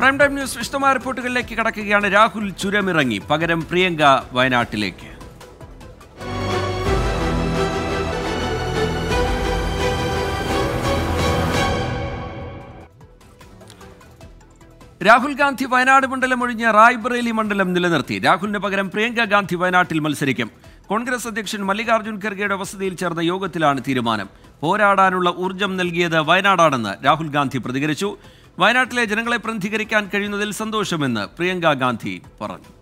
Prime time news വിശദമായ റിപ്പോർട്ടുകളിലേക്ക് കടക്കുകയാണ് രാഹുൽ ചുരമിറങ്ങി പകരം പ്രിയങ്ക വയനാട്ടിലേക്ക് രാഹുൽ ഗാന്ധി വയനാട് മണ്ഡലം ഒഴിഞ്ഞ് റായ്ബറേലി മണ്ഡലം നിലനിർത്തി രാഹുലിന് പകരം പ്രിയങ്ക ഗാന്ധി വയനാട്ടിൽ മത്സരിക്കും കോൺഗ്രസ് അധ്യക്ഷൻ മല്ലികാർജ്ജുൻ ഖർഗെയുടെ വസതിയിൽ ചേർന്ന യോഗത്തിലാണ് തീരുമാനം പോരാടാനുള്ള ഊർജം നൽകിയത് വയനാടാണെന്ന് രാഹുൽ ഗാന്ധി പ്രതികരിച്ചു വയനാട്ടിലെ ജനങ്ങളെ പ്രതിനിധീകരിക്കാൻ കഴിയുന്നതിൽ സന്തോഷമെന്ന് പ്രിയങ്ക ഗാന്ധി പറഞ്ഞു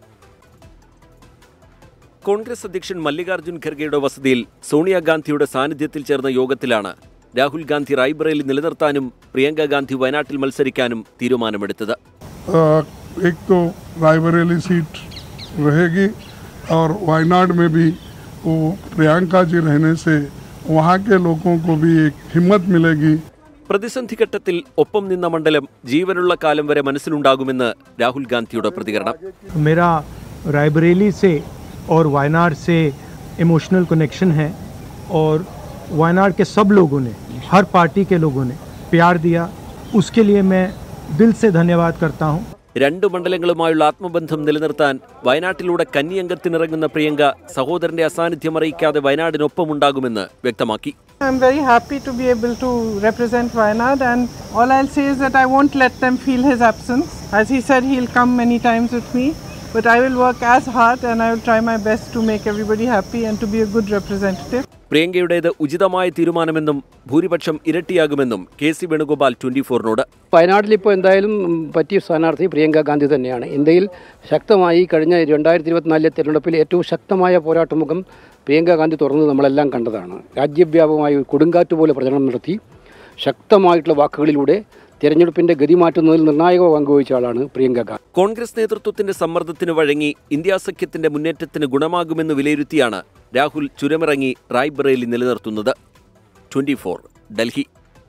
കോൺഗ്രസ് അധ്യക്ഷൻ മല്ലികാർജ്ജുൻ ഖർഗെയുടെ വസതിയിൽ സോണിയാഗാന്ധിയുടെ സാന്നിധ്യത്തിൽ ചേർന്ന യോഗത്തിലാണ് രാഹുൽ ഗാന്ധി റായ്ബറേലി നിലനിർത്താനും പ്രിയങ്ക ഗാന്ധി വയനാട്ടിൽ മത്സരിക്കാനും തീരുമാനമെടുത്തത് अ, एक तो रायबरेली सीट रहेगी और वायनाड में भी वो प्रियंका जी रहने से वहाँ के लोगों को भी एक हिम्मत मिलेगी പ്രതിസന്ധി ഘട്ടത്തിൽ ഒപ്പം നിന്ന മണ്ഡലം ജീവനുള്ള കാലം വരെ മനസ്സിലുണ്ടാകുമെന്ന് രാഹുൽ ഗാന്ധിയുടെ പ്രതികരണം मेरा रायबरेली से और वायनाड से इमोशनल कनेक्शन है और वायनाड के सब लोगों ने हर पार्टी के लोगों ने प्यार दिया उसके लिए मैं दिल से धन्यवाद करता हूँ രണ്ട് മണ്ഡലങ്ങളുമായുള്ള ആത്മബന്ധം നിലനിർത്താൻ വയനാട്ടിലൂടെ കന്നിയംഗത്തിനിറങ്ങുന്ന പ്രിയങ്ക സഹോദരന്റെ അസാന്നിധ്യം അറിയിക്കാതെ വയനാടിനൊപ്പമുണ്ടാകുമെന്ന് വ്യക്തമാക്കി I'm very happy to be able to represent Wayanad, and all I'll say is that I won't let them feel his absence. As he said, he'll come many times with me, but I will work as hard and I will try my best to make everybody happy and to be a good representative. പ്രിയങ്കയുടേത് ഉചിതമായ തീരുമാനമെന്നും ഭൂരിപക്ഷം ഇരട്ടിയാകുമെന്നും K C Venugopal twenty ഫോറിനോട് വയനാട്ടിൽ ഇപ്പോൾ എന്തായാലും ഉം, പറ്റിയ സ്ഥാനാർത്ഥി പ്രിയങ്ക ഗാന്ധി തന്നെയാണ് ഇന്ത്യയിൽ ശക്തമായി കഴിഞ്ഞ രണ്ടായിരത്തി ഇരുപത്തിനാലിലെ തിരഞ്ഞെടുപ്പിൽ ഏറ്റവും ശക്തമായ പോരാട്ടമുഖം പ്രിയങ്ക ഗാന്ധി തുറന്നത് നമ്മളെല്ലാം കണ്ടതാണ് രാജ്യവ്യാപകമായി ഒരു കൊടുങ്കാറ്റ് പോലെ പ്രചരണം നടത്തി ശക്തമായിട്ടുള്ള വാക്കുകളിലൂടെ തിരഞ്ഞെടുപ്പിൻ്റെ ഗതി മാറ്റുന്നതിൽ നിർണായക പങ്കുവഹിച്ച ആളാണ് പ്രിയങ്ക ഗാന്ധി കോൺഗ്രസ് നേതൃത്വത്തിന്റെ സമ്മർദ്ദത്തിന് വഴങ്ങി ഇന്ത്യാ സഖ്യത്തിന്റെ മുന്നേറ്റത്തിന് ഗുണമാകുമെന്ന് വിലയിരുത്തിയാണ് രാഹുൽ ചുരമിറങ്ങി റായ്ബറേലി നിലനിർത്തുന്നത് ട്വന്റി ഡൽഹി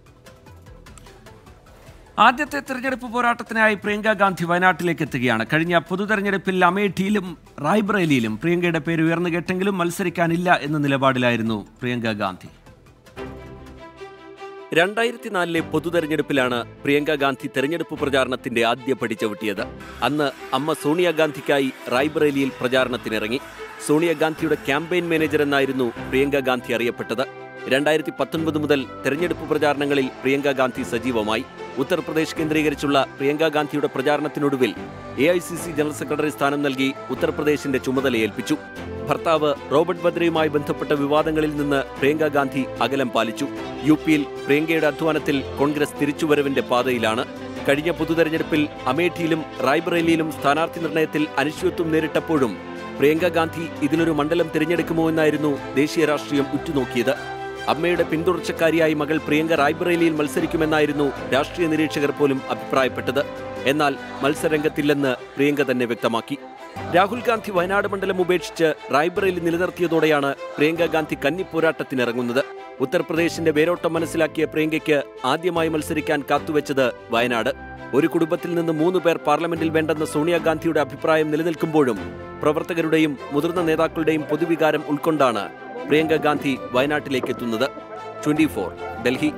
ആദ്യത്തെ തെരഞ്ഞെടുപ്പ് പോരാട്ടത്തിനായി പ്രിയങ്ക ഗാന്ധി വയനാട്ടിലേക്ക് എത്തുകയാണ് കഴിഞ്ഞ പൊതുതെരഞ്ഞെടുപ്പിൽ അമേഠിയിലും റായ്ബറേലിയിലും പ്രിയങ്കയുടെ പേര് ഉയർന്നു കേട്ടെങ്കിലും മത്സരിക്കാനില്ല എന്ന നിലപാടിലായിരുന്നു പ്രിയങ്ക ഗാന്ധി രണ്ടായിരത്തി നാലിലെ പൊതുതെരഞ്ഞെടുപ്പിലാണ് പ്രിയങ്ക ഗാന്ധി തെരഞ്ഞെടുപ്പ് പ്രചാരണത്തിന്റെ ആദ്യ പടി ചവിട്ടിയത് അന്ന് അമ്മ സോണിയാഗാന്ധിക്കായി റായ്ബറേലിയിൽ പ്രചാരണത്തിനിറങ്ങി സോണിയാഗാന്ധിയുടെ ക്യാമ്പയിൻ മാനേജർ എന്നായിരുന്നു പ്രിയങ്ക ഗാന്ധി അറിയപ്പെട്ടത് രണ്ടായിരത്തി പത്തൊൻപത് മുതൽ തെരഞ്ഞെടുപ്പ് പ്രചാരണങ്ങളിൽ പ്രിയങ്ക ഗാന്ധി സജീവമായി ഉത്തർപ്രദേശ് കേന്ദ്രീകരിച്ചുള്ള പ്രിയങ്ക ഗാന്ധിയുടെ പ്രചാരണത്തിനൊടുവിൽ A I C C general secretary സ്ഥാനം നൽകി ഉത്തർപ്രദേശിന്റെ ചുമതല ഏൽപ്പിച്ചു ഭർത്താവ് റോബർട്ട് വദ്രയുമായി ബന്ധപ്പെട്ട വിവാദങ്ങളിൽ നിന്ന് പ്രിയങ്ക ഗാന്ധി അകലം പാലിച്ചു യു പിയിൽ പ്രിയങ്കയുടെ അധ്വാനത്തിൽ കോൺഗ്രസ് തിരിച്ചുവരവിന്റെ പാതയിലാണ് കഴിഞ്ഞ പൊതുതെരഞ്ഞെടുപ്പിൽ അമേഠിയിലും റായ്ബറേലിയിലും സ്ഥാനാർത്ഥി നിർണയത്തിൽ അനിശ്ചിതത്വം നേരിട്ടപ്പോഴും പ്രിയങ്ക ഗാന്ധി ഇതിലൊരു മണ്ഡലം തിരഞ്ഞെടുക്കുമോ എന്നായിരുന്നു ദേശീയ രാഷ്ട്രീയം ഉറ്റുനോക്കിയത് അമ്മയുടെ പിന്തുടർച്ചക്കാരിയായി മകൾ പ്രിയങ്ക റായ്ബറേലിയിൽ മത്സരിക്കുമെന്നായിരുന്നു രാഷ്ട്രീയ നിരീക്ഷകർ പോലും അഭിപ്രായപ്പെട്ടത് എന്നാൽ മത്സരരംഗത്തില്ലെന്ന് പ്രിയങ്ക തന്നെ വ്യക്തമാക്കി രാഹുൽ ഗാന്ധി വയനാട് മണ്ഡലം ഉപേക്ഷിച്ച് റായ്ബറേലി നിലനിർത്തിയതോടെയാണ് പ്രിയങ്ക ഗാന്ധി കന്നിപ്പോരാട്ടത്തിനിറങ്ങുന്നത് ഉത്തർപ്രദേശിന്റെ വേരോട്ടം മനസ്സിലാക്കിയ പ്രിയങ്കയ്ക്ക് ആദ്യമായി മത്സരിക്കാൻ കാത്തുവെച്ചത് വയനാട് ഒരു കുടുംബത്തിൽ നിന്ന് മൂന്ന് പേർ പാർലമെന്റിൽ വേണ്ടെന്ന സോണിയാഗാന്ധിയുടെ അഭിപ്രായം നിലനിൽക്കുമ്പോഴും പ്രവർത്തകരുടെയും മുതിർന്ന നേതാക്കളുടെയും പൊതുവികാരം ഉൾക്കൊണ്ടാണ് പ്രിയങ്ക ഗാന്ധി വയനാട്ടിലേക്ക് എത്തുന്നത് ട്വന്റി ഡൽഹി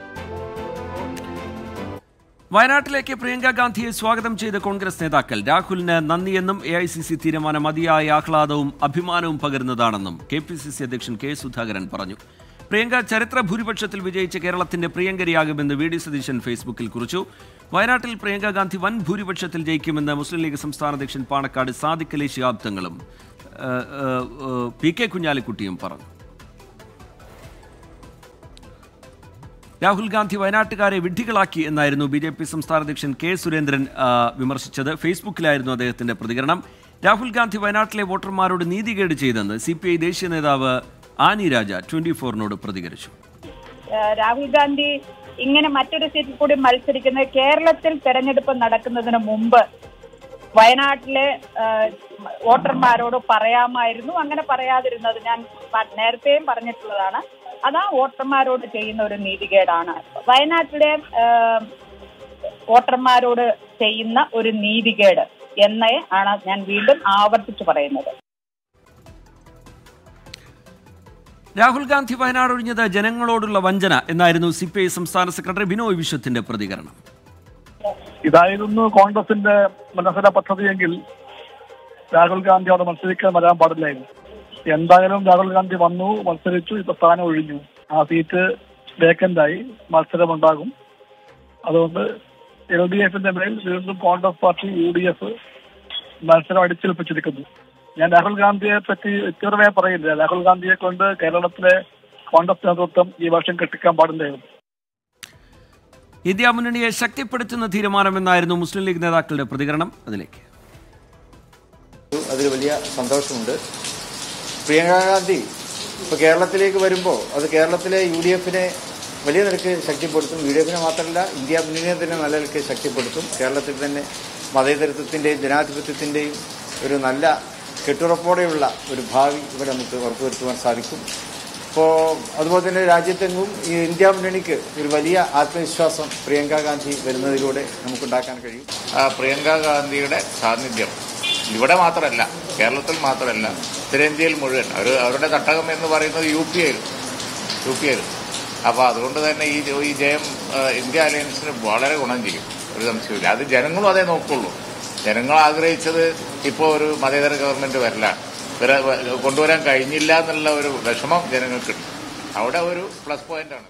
വയനാട്ടിലേക്ക് പ്രിയങ്ക ഗാന്ധിയെ സ്വാഗതം ചെയ്ത കോൺഗ്രസ് നേതാക്കൾ രാഹുലിന് നന്ദിയെന്നും എ ഐ സി സി തീരുമാനം അതിയായ ആഹ്ലാദവും അഭിമാനവും പകരുന്നതാണെന്നും കെ പി സി സി അധ്യക്ഷൻ കെ സുധാകരൻ പറഞ്ഞു പ്രിയങ്ക ചരിത്ര ഭൂരിപക്ഷത്തിൽ വിജയിച്ച കേരളത്തിന്റെ പ്രിയങ്കരിയാകുമെന്ന് വി ഡി സതീശൻ ഫേസ്ബുക്കിൽ കുറിച്ചു വയനാട്ടിൽ പ്രിയങ്ക ഗാന്ധി വൻ ഭൂരിപക്ഷത്തിൽ ജയിക്കുമെന്ന് മുസ്ലിം ലീഗ് സംസ്ഥാന അധ്യക്ഷൻ പാണക്കാട് സാദിഖ് അലി ശിഹാബ് തങ്ങളും ഏഹ്, ഏഹ്, ഏഹ്, പി കെ കുഞ്ഞാലിക്കുട്ടിയും പറഞ്ഞു രാഹുൽ ഗാന്ധി വയനാട്ടുകാരെ വിഡ്ഢികളാക്കി എന്നായിരുന്നു ബി ജെ പി സംസ്ഥാന അധ്യക്ഷൻ കെ സുരേന്ദ്രൻ ആ, വിമർശിച്ചത് ഫേസ്ബുക്കിലായിരുന്നു അദ്ദേഹത്തിന്റെ പ്രതികരണം രാഹുൽ ഗാന്ധി വയനാട്ടിലെ വോട്ടർമാരോട് നീതികേട് ചെയ്തെന്ന് സി പി ഐ ദേശീയ നേതാവ് ആനി രാജ ട്വന്റി ഫോറിനോട് പ്രതികരിച്ചു ഏഹ് രാഹുൽ ഗാന്ധി ഇങ്ങനെ മറ്റൊരു സീറ്റിൽ കൂടി മത്സരിക്കുന്നത് കേരളത്തിൽ തെരഞ്ഞെടുപ്പ് നടക്കുന്നതിന് മുമ്പ് വയനാട്ടിലെ ഏഹ്, വോട്ടർമാരോട് പറയാമായിരുന്നു അങ്ങനെ പറയാതിരുന്നത് ഞാൻ പ- നേരത്തെയും പറഞ്ഞിട്ടുള്ളതാണ് അത് ആ വോട്ടർമാരോട് ചെയ്യുന്ന ഒരു നീതികേടാണ് വയനാട്ടിലെ ഏഹ്, വോട്ടർമാരോട് ചെയ്യുന്ന ഒരു നീതികേട് എന്നേ ആണ് ഞാൻ വീണ്ടും ആവർത്തിച്ചു പറയുന്നത് രാഹുൽ ഗാന്ധി വയനാട് ഒഴിഞ്ഞത് ജനങ്ങളോടുള്ള വഞ്ചന എന്നായിരുന്നു സി പി ഐ സംസ്ഥാന സെക്രട്ടറി ബിനോയ് വിശ്വത്തിന്റെ പ്രതികരണം ഇതായിരുന്നു കോൺഗ്രസിന്റെ മനസ്സില പദ്ധതിയെങ്കിൽ രാഹുൽ ഗാന്ധി അവിടെ മത്സരിക്കാൻ വരാൻ പാടില്ലായിരുന്നു എന്തായാലും രാഹുൽ ഗാന്ധി വന്നു മത്സരിച്ചു ഇപ്പൊ സ്ഥാനം ഒഴിഞ്ഞു ആ സീറ്റ് വേക്കന്റ് ആയി മത്സരമുണ്ടാകും അതുകൊണ്ട് എൽ ഡി എഫിന്റെ മേൽ വീണ്ടും Congress party U D F മത്സരം അടിച്ചേൽപ്പിച്ചിരിക്കുന്നു ഞാൻ രാഹുൽ ഗാന്ധിയെ പറ്റി വ്യക്തിപരമായി പറയില്ല രാഹുൽ ഗാന്ധിയെ കൊണ്ട് കേരളത്തിലെ കോൺഗ്രസ് നേതൃത്വം ഈ വർഷം കെട്ടിക്കാൻ പാടില്ലായിരുന്നു ഇന്ത്യ മുന്നണിയെ ശക്തിപ്പെടുത്തുന്ന തീരുമാനമെന്നായിരുന്നു മുസ്ലിം ലീഗ് നേതാക്കളുടെ പ്രതികരണം അതിലേക്ക് അതിൽ വലിയ സന്തോഷമുണ്ട് പ്രിയങ്ക ഗാന്ധി ഇപ്പോൾ കേരളത്തിലേക്ക് വരുമ്പോൾ അത് കേരളത്തിലെ യു ഡി എഫിനെ വലിയ നിരക്ക് ശക്തിപ്പെടുത്തും യു ഡി എഫിനെ മാത്രമല്ല ഇന്ത്യ മുന്നണിയെ തന്നെ നല്ല നിലയ്ക്ക് ശക്തിപ്പെടുത്തും കേരളത്തിൽ തന്നെ മതേതരത്വത്തിൻ്റെയും ജനാധിപത്യത്തിൻ്റെയും ഒരു നല്ല കെട്ടുറപ്പോടെയുള്ള ഒരു ഭാവി ഇവിടെ നമുക്ക് ഉറപ്പുവരുത്തുവാൻ സാധിക്കും ഇപ്പോൾ അതുപോലെ തന്നെ രാജ്യത്തെങ്ങും ഈ ഇന്ത്യ മുന്നണിക്ക് ഒരു വലിയ ആത്മവിശ്വാസം പ്രിയങ്ക ഗാന്ധി വരുന്നതിലൂടെ നമുക്കുണ്ടാക്കാൻ കഴിയും ആ പ്രിയങ്ക ഗാന്ധിയുടെ സാന്നിധ്യം ഇവിടെ മാത്രമല്ല കേരളത്തിൽ മാത്രമല്ല ഉത്തരേന്ത്യയിൽ മുഴുവൻ ഒരു അവരുടെ തട്ടകം എന്ന് പറയുന്നത് യു പി ആയിരുന്നു യു പി ആയിരുന്നു അപ്പോൾ അതുകൊണ്ട് തന്നെ ഈ ഈ ജയം ആ, ഇന്ത്യ അലയൻസിന് വളരെ ഗുണം ചെയ്യും ഒരു സംശയമില്ല അത് ജനങ്ങളും അതേ നോക്കുള്ളൂ ജനങ്ങൾ ആഗ്രഹിച്ചത് ഇപ്പോൾ ഒരു മതേതര ഗവൺമെന്റ് വരലാണ് വര- വ- കൊണ്ടുവരാൻ കഴിഞ്ഞില്ല എന്നുള്ള ഒരു വിഷമം ജനങ്ങൾക്കുണ്ട് അവിടെ ഒരു പ്ലസ് പോയിന്റാണ്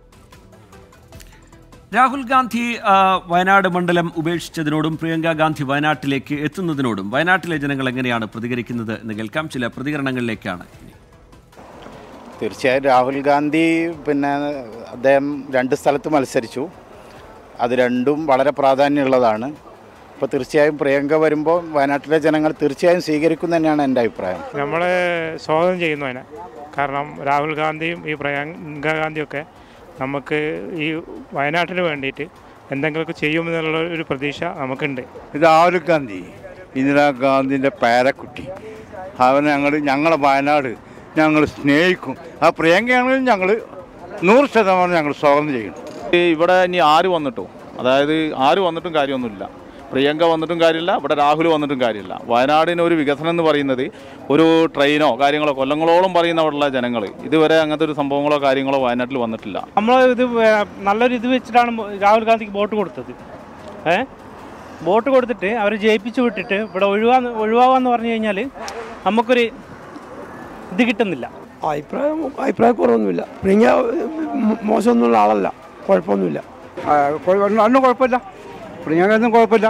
രാഹുൽ ഗാന്ധി ആ, വയനാട് മണ്ഡലം ഉപേക്ഷിച്ചതിനോടും പ്രിയങ്ക ഗാന്ധി വയനാട്ടിലേക്ക് എത്തുന്നതിനോടും വയനാട്ടിലെ ജനങ്ങൾ എങ്ങനെയാണ് പ്രതികരിക്കുന്നത് എന്ന് കേൾക്കാം ചില പ്രതികരണങ്ങളിലേക്കാണ് ഇനി. തീർച്ചയായും രാഹുൽ ഗാന്ധി പിന്നെ അദ്ദേഹം രണ്ട് സ്ഥലത്ത് മത്സരിച്ചു അത് രണ്ടും വളരെ പ്രാധാന്യമുള്ളതാണ് അപ്പോൾ തീർച്ചയായും പ്രിയങ്ക വരുമ്പോൾ വയനാട്ടിലെ ജനങ്ങൾ തീർച്ചയായും സ്വീകരിക്കും തന്നെയാണ് എൻ്റെ അഭിപ്രായം നമ്മൾ സ്വാഗതം ചെയ്യുന്നു അതിനെ കാരണം രാഹുൽ ഗാന്ധിയും ഈ പ്രിയങ്ക ഗാന്ധിയൊക്കെ നമുക്ക് ഈ വയനാട്ടിന് വേണ്ടിയിട്ട് എന്തെങ്കിലുമൊക്കെ ചെയ്യുമെന്നുള്ള ഒരു പ്രതീക്ഷ നമുക്കുണ്ട് രാഹുൽ ഗാന്ധി ഇന്ദിരാഗാന്ധിൻ്റെ പേരക്കുട്ടി അവൻ ഞങ്ങൾ ഞങ്ങളെ വയനാട് ഞങ്ങൾ സ്നേഹിക്കും ആ പ്രിയങ്കയാണെങ്കിലും ഞങ്ങൾ നൂറ് ശതമാനം ഞങ്ങൾ സ്വാഗതം ചെയ്യും ഇവിടെ ഇനി ആര് വന്നിട്ടോ അതായത് ആര് വന്നിട്ടും കാര്യമൊന്നുമില്ല പ്രിയങ്ക വന്നിട്ടും കാര്യമില്ല ഇവിടെ രാഹുൽ വന്നിട്ടും കാര്യമില്ല വയനാടിന് ഒരു വികസനം എന്ന് പറയുന്നത് ഒരു ട്രെയിനോ കാര്യങ്ങളോ കൊല്ലങ്ങളോളം പറയുന്ന അവിടെയുള്ള ജനങ്ങൾ ഇതുവരെ അങ്ങനത്തെ ഒരു സംഭവങ്ങളോ കാര്യങ്ങളോ വയനാട്ടിൽ വന്നിട്ടില്ല നമ്മൾ ഇത് വേ- നല്ലൊരു ഇത് വെച്ചിട്ടാണ് രാഹുൽ ഗാന്ധിക്ക് വോട്ട് കൊടുത്തത് ഏ വോട്ട് കൊടുത്തിട്ട് അവർ ജയിപ്പിച്ചു വിട്ടിട്ട് ഇവിടെ ഒഴിവാന്ന് ഒഴിവാകാന്ന് പറഞ്ഞു കഴിഞ്ഞാൽ നമുക്കൊരു ഇത് കിട്ടുന്നില്ല അഭിപ്രായം അഭിപ്രായക്കുറവൊന്നുമില്ല പ്രിയ മോശമൊന്നുമുള്ള ആളല്ല കുഴപ്പമൊന്നുമില്ല അന്നും കുഴപ്പമില്ല പ്രിയങ്കൊന്നും കുഴപ്പമില്ല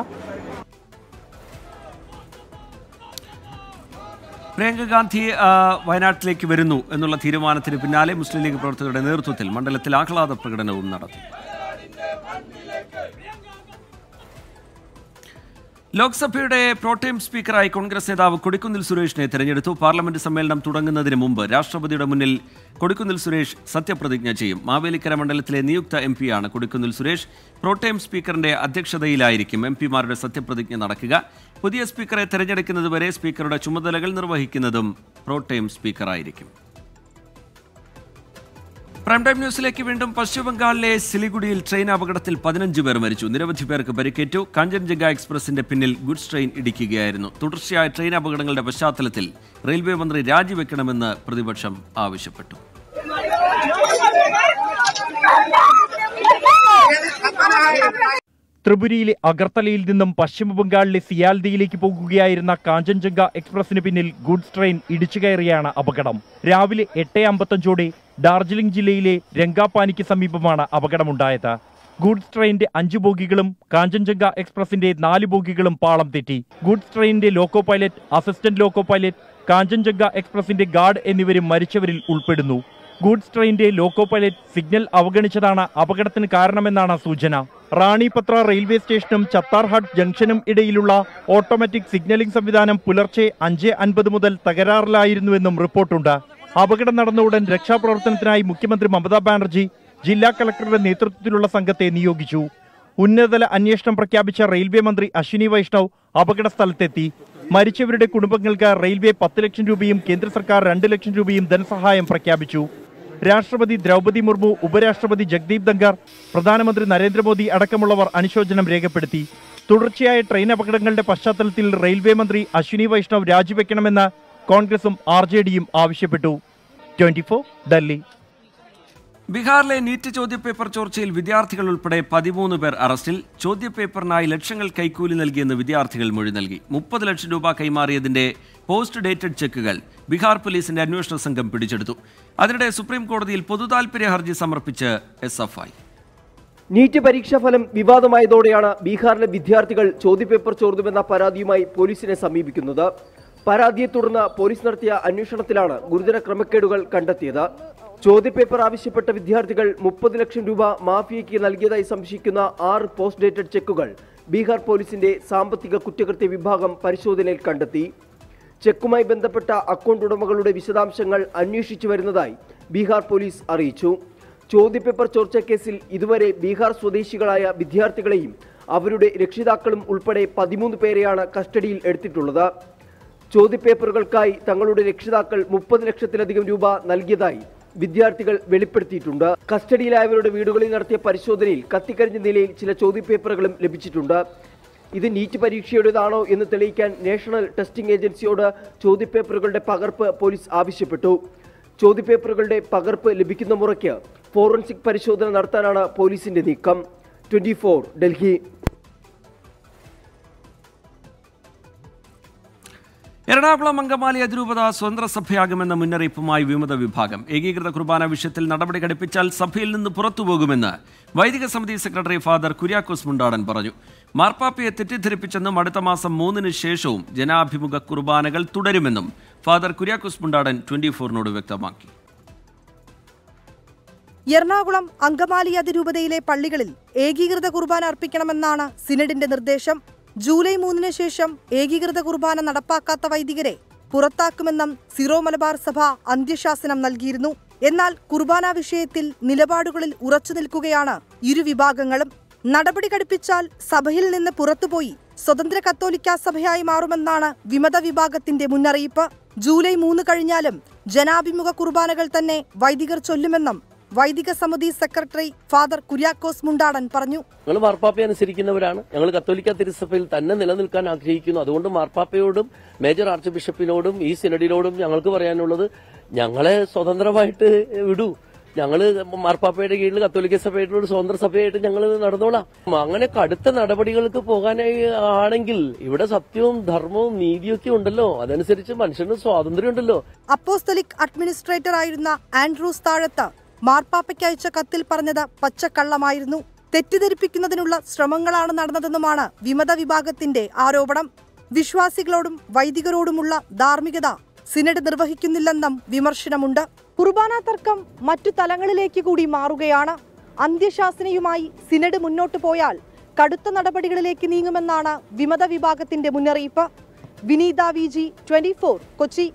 പ്രിയങ്ക ഗാന്ധി ആ, വയനാട്ടിലേക്ക് വരുന്നു എന്നുള്ള തീരുമാനത്തിന് പിന്നാലെ മുസ്ലിം ലീഗ് പ്രവർത്തകരുടെ നേതൃത്വത്തിൽ മണ്ഡലത്തിൽ ആഹ്ലാദ പ്രകടനവും നടത്തി ലോക്സഭയുടെ പ്രോട്ടേം സ്പീക്കറായി കോൺഗ്രസ് നേതാവ് കൊടിക്കുന്നിൽ സുരേഷിനെ തെരഞ്ഞെടുത്തു പാർലമെന്റ് സമ്മേളനം തുടങ്ങുന്നതിന് മുമ്പ് രാഷ്ട്രപതിയുടെ മുന്നിൽ കൊടിക്കുന്നിൽ സുരേഷ് സത്യപ്രതിജ്ഞ ചെയ്യും മാവേലിക്കര മണ്ഡലത്തിലെ നിയുക്ത എം പിയാണ് കൊടിക്കുന്നിൽ സുരേഷ് പ്രോട്ടേം സ്പീക്കറിന്റെ അധ്യക്ഷതയിലായിരിക്കും എം പിമാരുടെ സത്യപ്രതിജ്ഞ നടക്കുക പുതിയ സ്പീക്കറെ തെരഞ്ഞെടുക്കുന്നതുവരെ സ്പീക്കറുടെ ചുമതലകൾ നിർവഹിക്കുന്നതും പ്രോട്ടേം സ്പീക്കറായിരിക്കും പ്രൈം ടൈം ന്യൂസിലേക്ക് വീണ്ടും പശ്ചിമബംഗാളിലെ സിലിഗുഡിയിൽ ട്രെയിൻ അപകടത്തിൽ പതിനഞ്ച് പേർ മരിച്ചു നിരവധി പേർക്ക് പരിക്കേറ്റു കാഞ്ചൻജംഗ എക്സ്പ്രസിന്റെ പിന്നിൽ ഗുഡ്സ് ട്രെയിൻ ഇടിക്കുകയായിരുന്നു തുടർച്ചയായ ട്രെയിൻ അപകടങ്ങളുടെ പശ്ചാത്തലത്തിൽ റെയിൽവേ മന്ത്രി രാജിവെക്കണമെന്ന് പ്രതിപക്ഷം ആവശ്യപ്പെട്ടു ത്രിപുരയിലെ അഗർത്തലയിൽ നിന്നും പശ്ചിമബംഗാളിലെ സിയാൽദിയിലേക്ക് പോകുകയായിരുന്ന കാഞ്ചൻജംഗ എക്സ്പ്രസിന് പിന്നിൽ ഗുഡ്സ് ട്രെയിൻ ഇടിച്ചു കയറിയാണ് അപകടം രാവിലെ എട്ട് അമ്പത്തഞ്ചോടെ ഡാർജിലിംഗ് ജില്ലയിലെ രംഗാപാനിക്ക് സമീപമാണ് അപകടമുണ്ടായത് ഗുഡ്സ് ട്രെയിനിന്റെ അഞ്ച് ബോഗികളും കാഞ്ചൻജംഗ എക്സ്പ്രസിന്റെ നാല് ബോഗികളും പാളം തെറ്റി ഗുഡ്സ് ട്രെയിനിന്റെ loco pilot assistant loco pilot Kanchenjunga എക്സ്പ്രസിന്റെ ഗാർഡ് എന്നിവരും മരിച്ചവരിൽ ഉൾപ്പെടുന്നു ഗൂഡ്സ് ട്രെയിനിന്റെ ലോക്കോ പൈലറ്റ് സിഗ്നൽ അവഗണിച്ചതാണ് അപകടത്തിന് കാരണമെന്നാണ് സൂചന റാണിപത്ര റെയിൽവേ സ്റ്റേഷനും ചത്താർഹാട്ട് ജംഗ്ഷനും ഇടയിലുള്ള ഓട്ടോമാറ്റിക് സിഗ്നലിംഗ് സംവിധാനം പുലർച്ചെ അഞ്ച് അൻപത് മുതൽ തകരാറിലായിരുന്നുവെന്നും റിപ്പോർട്ടുണ്ട് അപകടം നടന്ന ഉടൻ രക്ഷാപ്രവർത്തനത്തിനായി മുഖ്യമന്ത്രി മമതാ ബാനർജി ജില്ലാ കളക്ടറുടെ നേതൃത്വത്തിലുള്ള സംഘത്തെ നിയോഗിച്ചു ഉന്നതതല അന്വേഷണം പ്രഖ്യാപിച്ച റെയിൽവേ മന്ത്രി അശ്വിനി വൈഷ്ണവ് അപകട സ്ഥലത്തെത്തി മരിച്ചവരുടെ കുടുംബങ്ങൾക്ക് റെയിൽവേ പത്ത് ലക്ഷം രൂപയും കേന്ദ്ര സർക്കാർ രണ്ട് ലക്ഷം രൂപയും ധനസഹായം പ്രഖ്യാപിച്ചു രാഷ്ട്രപതി ദ്രൗപദി മുർമു ഉപരാഷ്ട്രപതി ജഗ്ദീപ് ധങ്കർ പ്രധാനമന്ത്രി നരേന്ദ്രമോദി അടക്കമുള്ളവർ അനുശോചനം രേഖപ്പെടുത്തി തുടർച്ചയായ ട്രെയിൻ അപകടങ്ങളുടെ പശ്ചാത്തലത്തിൽ റെയിൽവേ മന്ത്രി അശ്വിനി വൈഷ്ണവ് രാജിവെക്കണമെന്ന് കോൺഗ്രസും ആർ ജെ ഡിയും ആവശ്യപ്പെട്ടു ട്വന്റി ഡൽഹി ബീഹാറിലെ നീറ്റ് ചോദ്യപേപ്പർ ചോർച്ചയിൽ വിദ്യാർത്ഥികൾ ഉൾപ്പെടെ പതിമൂന്ന് പേർ അറസ്റ്റിൽ ചോദ്യപേപ്പറിനായി ലക്ഷങ്ങൾ കൈക്കൂലി നൽകിയെന്ന് വിദ്യാർത്ഥികൾ മൊഴി നൽകി മുപ്പത് ലക്ഷം രൂപ കൈമാറിയതിന്റെ പോസ്റ്റ് ഡേറ്റഡ് ചെക്കുകൾ ബീഹാർ പോലീസിന്റെ അന്വേഷണ സംഘം പിടിച്ചെടുത്തു അതിനിടെ സുപ്രീം കോടതിയിൽ പൊതുതാൽപര്യ ഹർജി സമർപ്പിച്ച് എസ് എഫ് ഐ നീറ്റ് പരീക്ഷാഫലം വിവാദമായതോടെയാണ് ബീഹാറിലെ വിദ്യാർത്ഥികൾ ചോദ്യപേപ്പർ ചോർന്നുവെന്ന പരാതിയുമായി പോലീസിനെ സമീപിക്കുന്നത് പരാതിയെ തുടർന്ന് പോലീസ് നടത്തിയ അന്വേഷണത്തിലാണ് ഗുരുതര ക്രമക്കേടുകൾ കണ്ടെത്തിയത് ചോദ്യപേപ്പർ ആവശ്യപ്പെട്ട വിദ്യാർത്ഥികൾ മുപ്പത് ലക്ഷം രൂപ മാഫിയയ്ക്ക് നൽകിയതായി സംശയിക്കുന്ന ആറ് പോസ്റ്റ് ഡേറ്റഡ് ചെക്കുകൾ ബീഹാർ പോലീസിന്റെ സാമ്പത്തിക കുറ്റകൃത്യ വിഭാഗം പരിശോധനയിൽ കണ്ടെത്തി ചെക്കുമായി ബന്ധപ്പെട്ട അക്കൗണ്ട് ഉടമകളുടെ വിശദാംശങ്ങൾ അന്വേഷിച്ചു വരുന്നതായി ബീഹാർ പോലീസ് അറിയിച്ചു ചോദ്യപേപ്പർ ചോർച്ച കേസിൽ ഇതുവരെ ബീഹാർ സ്വദേശികളായ വിദ്യാർത്ഥികളെയും അവരുടെ രക്ഷിതാക്കളും ഉൾപ്പെടെ പതിമൂന്ന് പേരെയാണ് കസ്റ്റഡിയിൽ എടുത്തിട്ടുള്ളത് ചോദ്യപേപ്പറുകൾക്കായി തങ്ങളുടെ രക്ഷിതാക്കൾ മുപ്പത് ലക്ഷത്തിലധികം രൂപ നൽകിയതായി വിദ്യാർത്ഥികൾ വെളിപ്പെടുത്തിയിട്ടുണ്ട് കസ്റ്റഡിയിലായവരുടെ വീടുകളിൽ നടത്തിയ പരിശോധനയിൽ കത്തിക്കരിഞ്ഞ നിലയിൽ ചില ചോദ്യപേപ്പറുകളും ലഭിച്ചിട്ടുണ്ട് ഇത് നീറ്റ് പരീക്ഷയുടേതാണോ എന്ന് തെളിയിക്കാൻ നാഷണൽ ടെസ്റ്റിംഗ് ഏജൻസിയോട് ചോദ്യപേപ്പറുകളുടെ പകർപ്പ് പോലീസ് ആവശ്യപ്പെട്ടു ചോദ്യപേപ്പറുകളുടെ പകർപ്പ് ലഭിക്കുന്ന മുറയ്ക്ക് ഫോറൻസിക് പരിശോധന നടത്താനാണ് പോലീസിന്റെ നീക്കം ട്വന്റി ഡൽഹി എറണാകുളം അങ്കമാലി അതിരൂപത സ്വതന്ത്ര സഭയാകുമെന്ന മുന്നറിയിപ്പുമായി വിമത വിഭാഗം ഏകീകൃത കുർബാന വിഷയത്തിൽ നടപടി ഘടിപ്പിച്ചാൽ സഭയിൽ നിന്ന് പുറത്തുപോകുമെന്ന് വൈദിക സമിതി സെക്രട്ടറി ഫാദർ കുര്യാക്കോസ് മുണ്ടാടൻ പറഞ്ഞു മാർപ്പാപ്പയെ തെറ്റിദ്ധരിപ്പിച്ചെന്നും അടുത്ത മാസം മൂന്നിന് ശേഷവും ജനാഭിമുഖ കുർബാനകൾ തുടരുമെന്നും ഫാദർ കുര്യാക്കോസ് മുണ്ടാടൻ ട്വന്റി ഫോറിനോട് വ്യക്തമാക്കി എറണാകുളം അങ്കമാലി അതിരൂപതയിലെ പള്ളികളിൽ ഏകീകൃത കുർബാന അർപ്പിക്കണമെന്നാണ് സിനഡിന്റെ നിർദ്ദേശം ജൂലൈ മൂന്നിന് ശേഷം ഏകീകൃത കുർബാന നടപ്പാക്കാത്ത വൈദികരെ പുറത്താക്കുമെന്നും സിറോ മലബാർ സഭ അന്ത്യശാസനം നൽകിയിരുന്നു എന്നാൽ കുർബാന വിഷയത്തിൽ നിലപാടുകളിൽ ഉറച്ചു നിൽക്കുകയാണ് ഇരുവിഭാഗങ്ങളും നടപടി ഘടിപ്പിച്ചാൽ സഭയിൽ നിന്ന് പുറത്തുപോയി സ്വതന്ത്ര കത്തോലിക്ക സഭയായി മാറുമെന്നാണ് വിമത വിഭാഗത്തിന്റെ മുന്നറിയിപ്പ് ജൂലൈ മൂന്ന് കഴിഞ്ഞാലും ജനാഭിമുഖ കുർബാനകൾ തന്നെ വൈദികർ ചൊല്ലുമെന്നും വൈദിക സമിതി സെക്രട്ടറി ഫാദർ കുര്യാക്കോസ് മുണ്ടാടൻ പറഞ്ഞു ഞങ്ങൾ മാർപ്പാപ്പയെ അനുസരിക്കുന്നവരാണ് ഞങ്ങൾ കത്തോലിക്ക തിരുസഭയിൽ തന്നെ നിലനിൽക്കാൻ ആഗ്രഹിക്കുന്നു അതുകൊണ്ട് മാർപ്പാപ്പയോടും മേജർ ആർച്ച് ബിഷപ്പിനോടും ഈ സിനഡിനോടും ഞങ്ങൾക്ക് പറയാനുള്ളത് ഞങ്ങളെ സ്വതന്ത്രമായിട്ട് വിടൂ ഞങ്ങള് മാർപ്പാപ്പയുടെ കീഴിൽ കത്തോലിക്ക സഭയുടെ ഒരു സ്വതന്ത്ര സഭയായിട്ട് ഞങ്ങൾ നടന്നോളാം അങ്ങനെ കടുത്ത നടപടികൾക്ക് പോകാനായി ആണെങ്കിൽ ഇവിടെ സത്യവും ധർമ്മവും നീതിയൊക്കെ ഉണ്ടല്ലോ അതനുസരിച്ച് മനുഷ്യന് സ്വാതന്ത്ര്യം ഉണ്ടല്ലോ അപ്പോസ്തലിക് അഡ്മിനിസ്ട്രേറ്റർ ആയിരുന്ന ആൻഡ്രൂസ് താഴത്ത് മാർപ്പാപ്പയ്ക്ക് അയച്ച കത്തിൽ പറഞ്ഞത് പച്ചക്കള്ളമായിരുന്നു തെറ്റിദ്ധരിപ്പിക്കുന്നതിനുള്ള ശ്രമങ്ങളാണ് നടന്നതെന്നുമാണ് വിമത വിഭാഗത്തിന്റെ ആരോപണം വിശ്വാസികളോടും വൈദികരോടുമുള്ള ധാർമ്മികത സിനഡ് നിർവഹിക്കുന്നില്ലെന്നും വിമർശനമുണ്ട് കുർബാന തർക്കം മറ്റു തലങ്ങളിലേക്ക് കൂടി മാറുകയാണ് അന്ത്യശാസനയുമായി സിനഡ് മുന്നോട്ടു പോയാൽ കടുത്ത നടപടികളിലേക്ക് നീങ്ങുമെന്നാണ് വിമത വിഭാഗത്തിന്റെ മുന്നറിയിപ്പ് Vineetha V G twenty Kochi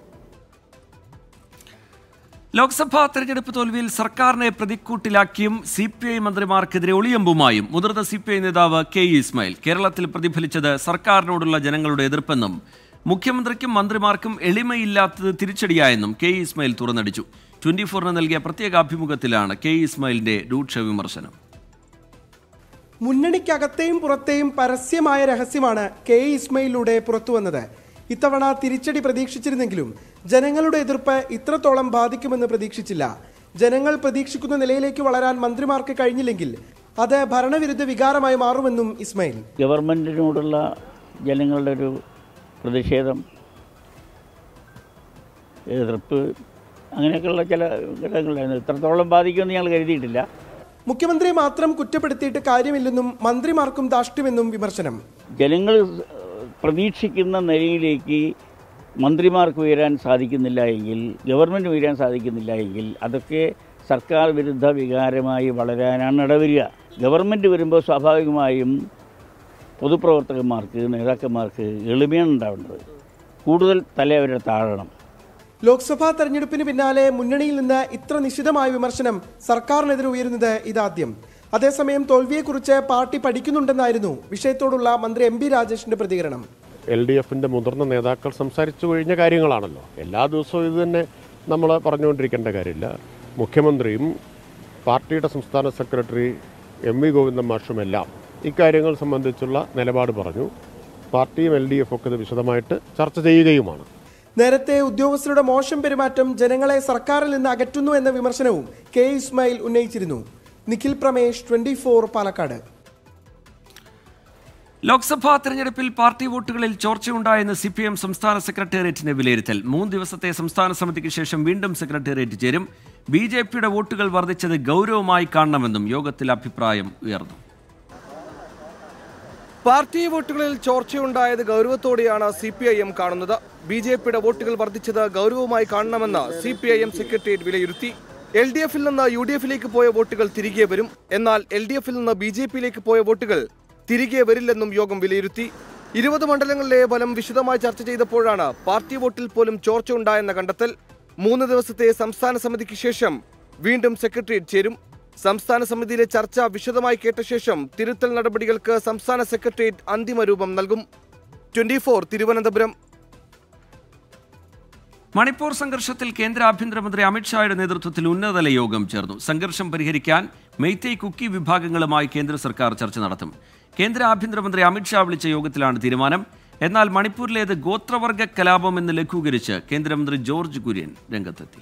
Lok Sabha തെരഞ്ഞെടുപ്പ് തോൽവിയിൽ സർക്കാരിനെ പ്രതിക്കൂട്ടിലാക്കിയും സി പി ഐ മന്ത്രിമാർക്കെതിരെ ഒളിയമ്പുമായും മുതിർന്ന സി പി ഐ നേതാവ് കെ ഇ ഇസ്മായിൽ കേരളത്തിൽ പ്രതിഫലിച്ചത് സർക്കാരിനോടുള്ള ജനങ്ങളുടെ എതിർപ്പെന്നും മുഖ്യമന്ത്രിക്കും മന്ത്രിമാർക്കും എളിമയില്ലാത്തത് തിരിച്ചടിയായെന്നും കെ ഇ ഇസ്മായിൽ തുറന്നടിച്ചു ട്വന്റി ഫോറിന് നൽകിയ പ്രത്യേക അഭിമുഖത്തിലാണ് കെ ഇ ഇസ്മായിലിന്റെ രൂക്ഷ വിമർശനം മുന്നണിക്കകത്തെയും പുറത്തെയും പരസ്യമായ രഹസ്യമാണ് കെ ഇ ഇസ്മയിലൂടെ പുറത്തുവന്നത് ഇത്തവണ തിരിച്ചടി പ്രതീക്ഷിച്ചിരുന്നെങ്കിലും ജനങ്ങളുടെ എതിർപ്പ് ഇത്രത്തോളം ബാധിക്കുമെന്ന് പ്രതീക്ഷിച്ചില്ല ജനങ്ങൾ പ്രതീക്ഷിക്കുന്ന നിലയിലേക്ക് വളരാൻ മന്ത്രിമാർക്ക് കഴിഞ്ഞില്ലെങ്കിൽ അത് ഭരണവിരുദ്ധ വികാരമായി മാറുമെന്നും ഇസ്മയിൽ ഗവൺമെൻറ്റിനോടുള്ള ജനങ്ങളുടെ ഒരു പ്രതിഷേധം എതിർപ്പ് അങ്ങനെയൊക്കെയുള്ള ചില ഘടകങ്ങളായിരുന്നു ഇത്രത്തോളം ബാധിക്കുമെന്ന് ഞങ്ങൾ കരുതിയിട്ടില്ല മുഖ്യമന്ത്രിയെ മാത്രം കുറ്റപ്പെടുത്തിയിട്ട് കാര്യമില്ലെന്നും മന്ത്രിമാർക്കും ധാഷ്ട്യമെന്നും വിമർശനം ജനങ്ങൾ പ്രതീക്ഷിക്കുന്ന നിലയിലേക്ക് മന്ത്രിമാർക്ക് ഉയരാൻ സാധിക്കുന്നില്ല എങ്കിൽ ഗവൺമെൻറ് ഉയരാൻ സാധിക്കുന്നില്ല എങ്കിൽ അതൊക്കെ സർക്കാർ വിരുദ്ധ വികാരമായി വളരാനാണ് ഇടവരിക ഗവൺമെൻറ് വരുമ്പോൾ സ്വാഭാവികമായും പൊതുപ്രവർത്തകന്മാർക്ക് നേതാക്കന്മാർക്ക് എളിമയാണ് ഉണ്ടാവേണ്ടത് കൂടുതൽ തല അവരുടെ താഴണം ലോക്സഭാ തെരഞ്ഞെടുപ്പിന് പിന്നാലെ മുന്നണിയിൽ നിന്ന് ഇത്ര നിശിതമായ വിമർശനം സർക്കാരിനെതിരെ ഉയരുന്നത് ഇതാദ്യം അതേസമയം തോൽവിയെക്കുറിച്ച് പാർട്ടി പഠിക്കുന്നുണ്ടെന്നായിരുന്നു വിഷയത്തോടുള്ള മന്ത്രി എം പി രാജേഷിന്റെ പ്രതികരണം എൽ ഡി എഫിൻ്റെ മുതിർന്ന നേതാക്കൾ സംസാരിച്ചു കഴിഞ്ഞ കാര്യങ്ങളാണല്ലോ എല്ലാ ദിവസവും ഇത് തന്നെ നമ്മൾ പറഞ്ഞുകൊണ്ടിരിക്കേണ്ട കാര്യമില്ല മുഖ്യമന്ത്രിയും പാർട്ടിയുടെ സംസ്ഥാന സെക്രട്ടറി എം വി ഗോവിന്ദൻ മാഷുമെല്ലാം ഇക്കാര്യങ്ങൾ സംബന്ധിച്ചുള്ള നിലപാട് പറഞ്ഞു പാർട്ടിയും എൽ ഡി എഫും ഒക്കെ ഇത് വിശദമായിട്ട് ചർച്ച ചെയ്യുകയുമാണ് നേരത്തെ ഉദ്യോഗസ്ഥരുടെ മോശം പെരുമാറ്റം ജനങ്ങളെ സർക്കാരിൽ നിന്ന് അകറ്റുന്നു എന്ന വിമർശനവും കെ ഇസ്മായിൽ ഉന്നയിച്ചിരുന്നു നിഖിൽ പ്രമേഷ് ട്വന്റി പാലക്കാട് ലോക്സഭാ തെരഞ്ഞെടുപ്പിൽ പാർട്ടി വോട്ടുകളിൽ ചോർച്ചയുണ്ടായെന്ന് സി പി എം സംസ്ഥാന സെക്രട്ടേറിയറ്റിന്റെ വിലയിരുത്തൽ മൂന്ന് ദിവസത്തെ സംസ്ഥാന സമിതിക്ക് ശേഷം വീണ്ടും സെക്രട്ടേറിയറ്റ് ചേരും ബി ജെ പിയുടെ വോട്ടുകൾ വർദ്ധിച്ചത് ഗൗരവമായി കാണണമെന്നും യോഗത്തിൽ അഭിപ്രായം ഉയർന്നു പാർട്ടി വോട്ടുകളിൽ ചോർച്ചയുണ്ടായത് ഗൗരവത്തോടെയാണ് സി പി ഐ എം കാണുന്നത് ബി ജെ പിയുടെ വോട്ടുകൾ വർദ്ധിച്ചത് ഗൗരവമായി കാണണമെന്ന് C P I M secretariat വിലയിരുത്തി എൽ ഡി എഫിൽ നിന്ന് യു ഡി എഫിലേക്ക് പോയ വോട്ടുകൾ തിരികെ വരും എന്നാൽ എൽ ഡി എഫിൽ നിന്ന് ബി ജെ പിയിലേക്ക് പോയ വോട്ടുകൾ തിരികെ വരില്ലെന്നും യോഗം വിലയിരുത്തി ഇരുപത് മണ്ഡലങ്ങളിലെ ഫലം വിശദമായി ചർച്ച ചെയ്തപ്പോഴാണ് പാർട്ടി വോട്ടിൽ പോലും ചോർച്ച ഉണ്ടായെന്ന കണ്ടെത്തൽ മൂന്ന് ദിവസത്തെ സംസ്ഥാന സമിതിക്ക് ശേഷം വീണ്ടും സെക്രട്ടേറിയറ്റ് ചേരും സംസ്ഥാന സമിതിയിലെ ചർച്ച വിശദമായി കേട്ട ശേഷം തിരുത്തൽ നടപടികൾക്ക് സംസ്ഥാന സെക്രട്ടേറിയറ്റ് അന്തിമ രൂപം നൽകും ട്വന്റി തിരുവനന്തപുരം മണിപ്പൂർ സംഘർഷത്തിൽ കേന്ദ്ര ആഭ്യന്തരമന്ത്രി അമിത്ഷായുടെ നേതൃത്വത്തിൽ ഉന്നതതല യോഗം ചേർന്നു സംഘർഷം പരിഹരിക്കാൻ മെയ്തേയ് കുക്കി വിഭാഗങ്ങളുമായി കേന്ദ്ര സർക്കാർ ചർച്ച നടത്തും കേന്ദ്ര ആഭ്യന്തരമന്ത്രി അമിത്ഷാ വിളിച്ച യോഗത്തിലാണ് തീരുമാനം എന്നാൽ മണിപ്പൂരിലേത് ഗോത്രവർഗ കലാപം എന്ന് ലഘൂകരിച്ച് കേന്ദ്രമന്ത്രി ജോർജ് കുര്യൻ രംഗത്തെത്തി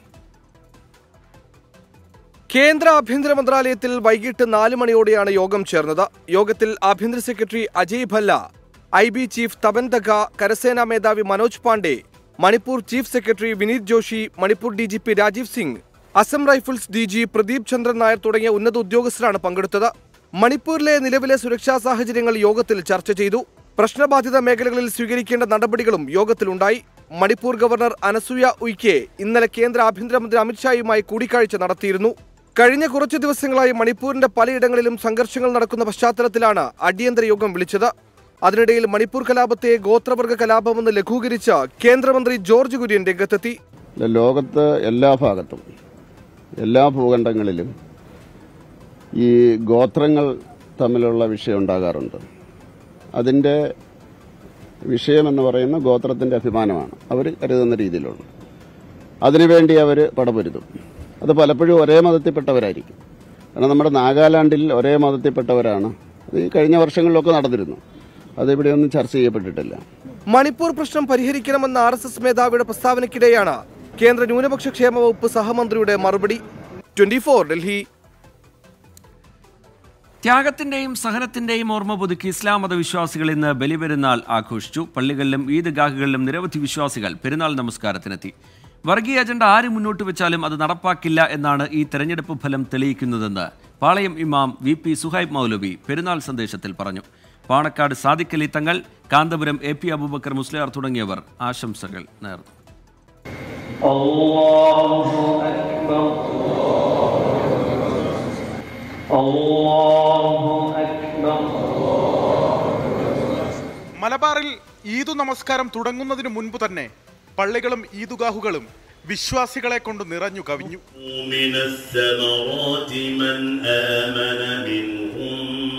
കേന്ദ്ര ആഭ്യന്തര മന്ത്രാലയത്തിൽ വൈകിട്ട് നാല് മണിയോടെയാണ് യോഗം ചേർന്നത് യോഗത്തിൽ ആഭ്യന്തര secretary Ajay Bhalla I B chief Tapan തഗ കരസേനാ മേധാവി Manoj Pande Manipur chief secretary Vineet Joshi Manipur D G P Rajeev Singh Assam rifles D G Pradeep Chandran Nair തുടങ്ങിയ ഉന്നത ഉദ്യോഗസ്ഥരാണ് പങ്കെടുത്തത് മണിപ്പൂരിലെ നിലവിലെ സുരക്ഷാ സാഹചര്യങ്ങൾ യോഗത്തിൽ ചർച്ച ചെയ്തു പ്രശ്നബാധിത മേഖലകളിൽ സ്വീകരിക്കേണ്ട നടപടികളും യോഗത്തിലുണ്ടായി മണിപ്പൂർ ഗവർണർ അനസൂയ ഉയ്ക്കെ ഇന്നലെ കേന്ദ്ര ആഭ്യന്തരമന്ത്രി അമിത്ഷായുമായി കൂടിക്കാഴ്ച നടത്തിയിരുന്നു കഴിഞ്ഞ കുറച്ചു ദിവസങ്ങളായി മണിപ്പൂരിന്റെ പലയിടങ്ങളിലും സംഘർഷങ്ങൾ നടക്കുന്ന പശ്ചാത്തലത്തിലാണ് അടിയന്തര യോഗം വിളിച്ചത് അതിനിടയിൽ മണിപ്പൂർ കലാപത്തെ ഗോത്രവർഗ കലാപമെന്ന് ലഘൂകരിച്ച കേന്ദ്രമന്ത്രി ജോർജ് കുര്യൻ രംഗത്തെത്തി ലോകത്ത് എല്ലാ ഭാഗത്തും എല്ലാ ഭൂഖണ്ഡങ്ങളിലും ഈ ഗോത്രങ്ങൾ തമ്മിലുള്ള വിഷയം ഉണ്ടാകാറുണ്ട് അതിൻ്റെ വിഷയമെന്ന് പറയുന്ന ഗോത്രത്തിൻ്റെ അഭിമാനമാണ് അവർ കരുതുന്ന രീതിയിലുള്ള അതിനുവേണ്ടി അവർ പടപൊരുതും അത് പലപ്പോഴും ഒരേ മതത്തിൽപ്പെട്ടവരായിരിക്കും കാരണം നമ്മുടെ നാഗാലാൻഡിൽ ഒരേ മതത്തിൽപ്പെട്ടവരാണ് അത് ഈ കഴിഞ്ഞ വർഷങ്ങളിലൊക്കെ നടന്നിരുന്നു അതിവിടെയൊന്നും ചർച്ച ചെയ്യപ്പെട്ടിട്ടില്ല മണിപ്പൂർ പ്രശ്നം പരിഹരിക്കണമെന്ന ആർ എസ് എസ് മേധാവിയുടെ പ്രസ്താവനയ്ക്കിടെയാണ് കേന്ദ്ര ന്യൂനപക്ഷ ക്ഷേമ വകുപ്പ് സഹമന്ത്രിയുടെ മറുപടി ട്വന്റി ഡൽഹി ത്യാഗത്തിന്റെയും സഹനത്തിന്റെയും ഓർമ്മ പുതുക്കി ഇസ്ലാം മതവിശ്വാസികൾ ഇന്ന് ബലിപെരുന്നാൾ ആഘോഷിച്ചു പള്ളികളിലും ഈദ്ഗാഹുകളിലും നിരവധി വിശ്വാസികൾ പെരുന്നാൾ നമസ്കാരത്തിനെത്തി വർഗീയ അജണ്ട ആര് മുന്നോട്ട് വെച്ചാലും അത് നടപ്പാക്കില്ല എന്നാണ് ഈ തെരഞ്ഞെടുപ്പ് ഫലം തെളിയിക്കുന്നതെന്ന് പാളയം ഇമാം വി പി സുഹൈബ് മൗലവി പെരുന്നാൾ സന്ദേശത്തിൽ പറഞ്ഞു പാണക്കാട് സാദിഖലി തങ്ങൾ കാന്തപുരം എ പി അബൂബക്കർ മുസ്ലിയാർ തുടങ്ങിയവർ ആശംസകൾ നേർന്നു മലബാറിൽ ഈദു നമസ്കാരം തുടങ്ങുന്നതിന് മുൻപ് തന്നെ പള്ളികളും ഈദുഗാഹുകളും വിശ്വാസികളെ കൊണ്ട് നിറഞ്ഞു കവിഞ്ഞു من الثمرات من آمن منهم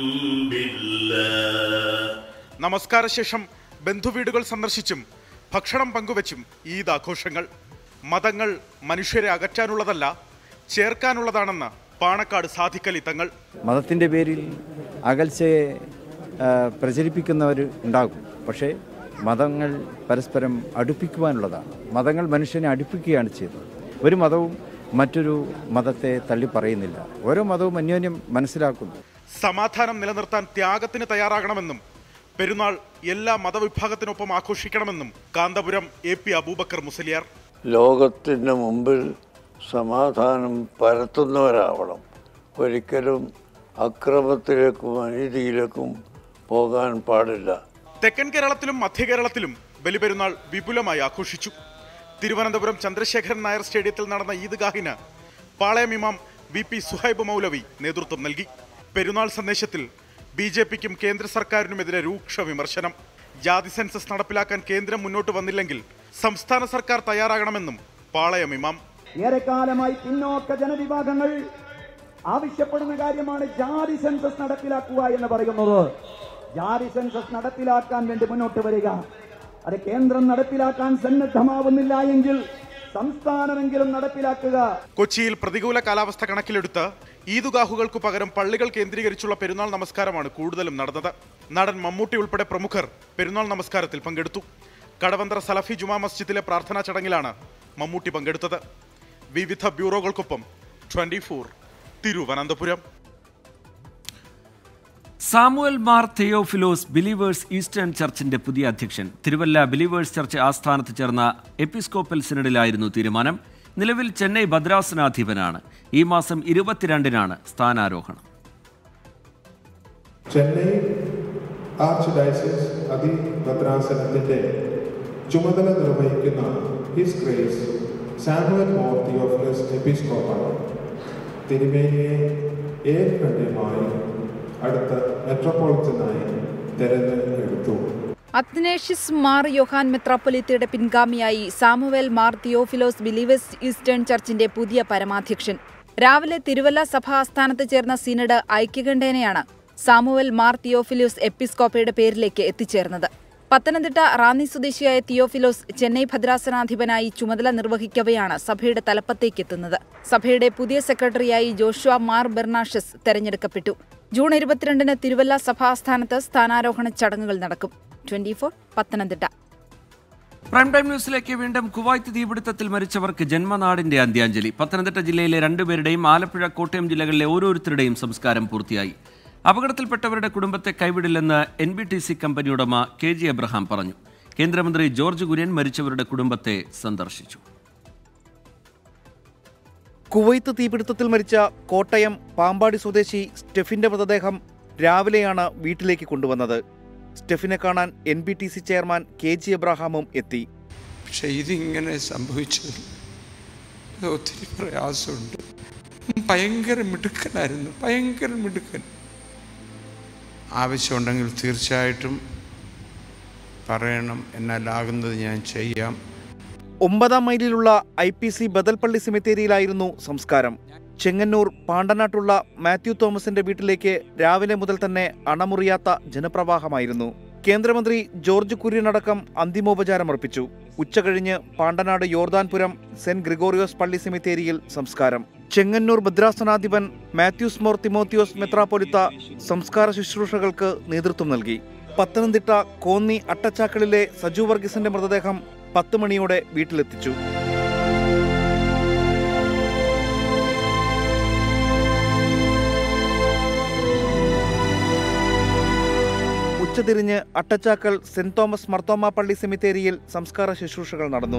بالله നമസ്കാര ശേഷം ബന്ധുവീടുകൾ സന്ദർശിച്ചും ഭക്ഷണം പങ്കുവച്ചും ഈദ് ആഘോഷങ്ങൾ മതങ്ങൾ മനുഷ്യരെ അകറ്റാനുള്ളതല്ല ചേർക്കാനുള്ളതാണെന്ന് പാണക്കാട് സാധിക്കലി തങ്ങൾ മതത്തിൻ്റെ പേരിൽ അകൽച്ചയെ ആ, പ്രചരിപ്പിക്കുന്നവർ ഉണ്ടാകും പക്ഷേ മതങ്ങൾ പരസ്പരം അടുപ്പിക്കുവാനുള്ളതാണ് മതങ്ങൾ മനുഷ്യനെ അടുപ്പിക്കുകയാണ് ചെയ്തത് ഒരു മതവും മറ്റൊരു മതത്തെ തള്ളി പറയുന്നില്ല ഓരോ മതവും അന്യോന്യം മനസ്സിലാക്കുന്നു സമാധാനം നിലനിർത്താൻ ത്യാഗത്തിന് തയ്യാറാകണമെന്നും പെരുന്നാൾ എല്ലാ മതവിഭാഗത്തിനൊപ്പം ആഘോഷിക്കണമെന്നും കാന്തപുരം എ പി അബൂബക്കർ മുസലിയാർ ലോകത്തിന് മുമ്പിൽ സമാധാനം പരത്തുന്നവരാവണം ഒരിക്കലും അക്രമത്തിലേക്കും അനീതിയിലേക്കും പോകാൻ പാടില്ല തെക്കൻ കേരളത്തിലും മധ്യ കേരളത്തിലും ബലിപെരുന്നാൾ വിപുലമായി ആഘോഷിച്ചു തിരുവനന്തപുരം ചന്ദ്രശേഖരൻ നായർ സ്റ്റേഡിയത്തിൽ നടന്ന ഈദ്ഗാഹിന് പാളയം ഇമാം വി പി സുഹൈബ് മൗലവി നേതൃത്വം നൽകി പെരുന്നാൾ സന്ദേശത്തിൽ ബി ജെ പിക്കും കേന്ദ്ര സർക്കാരിനുമെതിരെ രൂക്ഷ വിമർശനം ജാതി സെൻസസ് നടപ്പിലാക്കാൻ കേന്ദ്രം മുന്നോട്ട് വന്നില്ലെങ്കിൽ സംസ്ഥാന സർക്കാർ തയ്യാറാകണമെന്നും പാളയം ഇമാം ഏറെക്കാലമായി പിന്നോക്ക ജനവിഭാഗങ്ങൾ ആവശ്യപ്പെടുന്ന കാര്യമാണ് ജാതി സെൻസസ് നടപ്പിലാക്കുക എന്ന് പറയുന്നത് ജാതി സെൻസസ് നടപ്പിലാക്കാൻ വേണ്ടി മുന്നോട്ട് വരിക അത് കേന്ദ്രം നടപ്പിലാക്കാൻ സന്നദ്ധമാവുന്നില്ല എങ്കിൽ സംസ്ഥാനമെങ്കിലും നടപ്പിലാക്കുക കൊച്ചിയിൽ പ്രതികൂല കാലാവസ്ഥ കണക്കിലെടുത്ത് ഈദുഗാഹുകൾക്കു പകരം പള്ളികൾ കേന്ദ്രീകരിച്ചുള്ള പെരുന്നാൾ നമസ്കാരമാണ് കൂടുതലും നടന്നത് നടൻ മമ്മൂട്ടി ഉൾപ്പെടെ പ്രമുഖർ പെരുന്നാൾ നമസ്കാരത്തിൽ പങ്കെടുത്തു കടവന്ത്ര സലഫി ജുമാ മസ്ജിദിലെ പ്രാർത്ഥനാ ചടങ്ങിലാണ് മമ്മൂട്ടി പങ്കെടുത്തത് വിവിധ ബ്യൂറോകൾക്കൊപ്പം twenty four Thiruvananthapuram Samuel Mar Theophilos believers eastern ചർച്ചിന്റെ പുതിയ അധ്യക്ഷൻ തിരുവല്ല ബിലീവേഴ്സ് ചർച്ച് ആസ്ഥാനത്ത് ചേർന്ന എപ്പിസ്കോപ്പൽ സിനഡിലായിരുന്നു തീരുമാനം നിലവിൽ ചെന്നൈ ഭദ്രാസനാധിപനാണ് ഈ മാസം ഇരുപത്തിരണ്ടിനാണ് സ്ഥാനാരോഹണം ചെന്നൈ ആർച്ച് ഡയസിസ് അതിഭദ്രാസനത്തിൻ്റെ ചുമതല നിർവഹിക്കുന്ന his grace Samuel Mor Theophilus എപ്പിസ്കോപ്പാണ് തിരുമേനിയെ ഏകകണ്ഠ്യമായി അടുത്ത മെട്രോപൊളിറ്റനായി തെരഞ്ഞെടുത്തു അത്നേഷ്യസ് മാർ യോഹാൻ മെത്രാപ്പൊലിത്തയുടെ പിൻഗാമിയായി Samuel Mar Theophilos believers eastern ചർച്ചിന്റെ പുതിയ പരമാധ്യക്ഷൻ രാവിലെ തിരുവല്ല സഭാ ആസ്ഥാനത്ത് ചേർന്ന സിനഡ് ഐക്യകണ്ഠേനയാണ് സാമുവൽ മാർ തിയോഫിലോസ് എപ്പിസ്കോപ്പയുടെ പേരിലേക്ക് എത്തിച്ചേർന്നത് പത്തനംതിട്ട റാന്നി സ്വദേശിയായ തിയോഫിലോസ് ചെന്നൈ ഭദ്രാസനാധിപനായി ചുമതല നിർവഹിക്കവെയാണ് സഭയുടെ തലപ്പത്തേക്ക് എത്തുന്നത് സഭയുടെ പുതിയ സെക്രട്ടറിയായി ജോഷുവ മാർ ബെർണാഷസ് തെരഞ്ഞെടുക്കപ്പെട്ടു ജൂൺ ഇരുപത്തിരണ്ടിന് തിരുവല്ല സഭാസ്ഥാനത്ത് സ്ഥാനാരോഹണ ചടങ്ങുകൾ നടക്കും twenty four Pathanamthitta prime time ന്യൂസിലേക്ക് വീണ്ടും കുവൈത്ത് തീപിടുത്തത്തിൽ മരിച്ചവർക്ക് ജന്മനാടിന്റെ അന്ത്യാഞ്ജലി പത്തനംതിട്ട ജില്ലയിലെ രണ്ടുപേരുടെയും ആലപ്പുഴ കോട്ടയം ജില്ലകളിലെ ഓരോരുത്തരുടെയും സംസ്കാരം പൂർത്തിയായി അപകടത്തിൽപ്പെട്ടവരുടെ കുടുംബത്തെ കൈവിടില്ലെന്ന് N B T C company ഉടമ കെ ജി എബ്രഹാം പറഞ്ഞു കേന്ദ്രമന്ത്രി ജോർജ് കുര്യൻ മരിച്ചവരുടെ കുടുംബത്തെ സന്ദർശിച്ചു കുവൈത്ത് തീപിടുത്തത്തിൽ മരിച്ച കോട്ടയം പാമ്പാടി സ്വദേശി സ്റ്റെഫിന്റെ മൃതദേഹം രാവിലെയാണ് വീട്ടിലേക്ക് കൊണ്ടുവന്നത് സ്റ്റെഫിനെ കാണാൻ N B T C chairman K G എബ്രഹാമും എത്തി പക്ഷെ ഇതിങ്ങനെ സംഭവിച്ചത് ഒത്തിരി പ്രയാസമുണ്ട് ഭയങ്കര മിടുക്കനായിരുന്നു ഭയങ്കര മിടുക്കൻ ആവശ്യമുണ്ടെങ്കിൽ തീർച്ചയായിട്ടും പറയണം എന്നാലാകുന്നത് ഞാൻ ചെയ്യാം ഒമ്പതാം മൈലിലുള്ള ഐ പി സി ബദൽപ്പള്ളി സെമിത്തേരിയിലായിരുന്നു സംസ്കാരം ചെങ്ങന്നൂർ പാണ്ടനാട്ടുള്ള മാത്യു തോമസിന്റെ വീട്ടിലേക്ക് രാവിലെ മുതൽ തന്നെ അണമുറിയാത്ത ജനപ്രവാഹമായിരുന്നു കേന്ദ്രമന്ത്രി ജോർജ് കുര്യനടക്കം അന്തിമോപചാരമർപ്പിച്ചു ഉച്ചകഴിഞ്ഞ് പാണ്ടനാട് യോർദാൻപുരം സെന്റ് ഗ്രിഗോറിയോസ് പള്ളി സെമിത്തേരിയിൽ സംസ്കാരം ചെങ്ങന്നൂർ ഭദ്രാസനാധിപൻ മാത്യൂസ് മോർ തിമോത്തിയോസ് മെത്രാപ്പൊലിത്ത സംസ്കാര ശുശ്രൂഷകൾക്ക് നേതൃത്വം നൽകി പത്തനംതിട്ട കോന്നി അട്ടച്ചാക്കളിലെ സജു വർഗീസിന്റെ മൃതദേഹം പത്ത് മണിയോടെ വീട്ടിലെത്തിച്ചു ഉച്ചതിരിഞ്ഞ് അട്ടച്ചാക്കൽ സെന്റ് തോമസ് മർത്തോമ പള്ളി സെമിത്തേരിയിൽ സംസ്കാര ശുശ്രൂഷകൾ നടന്നു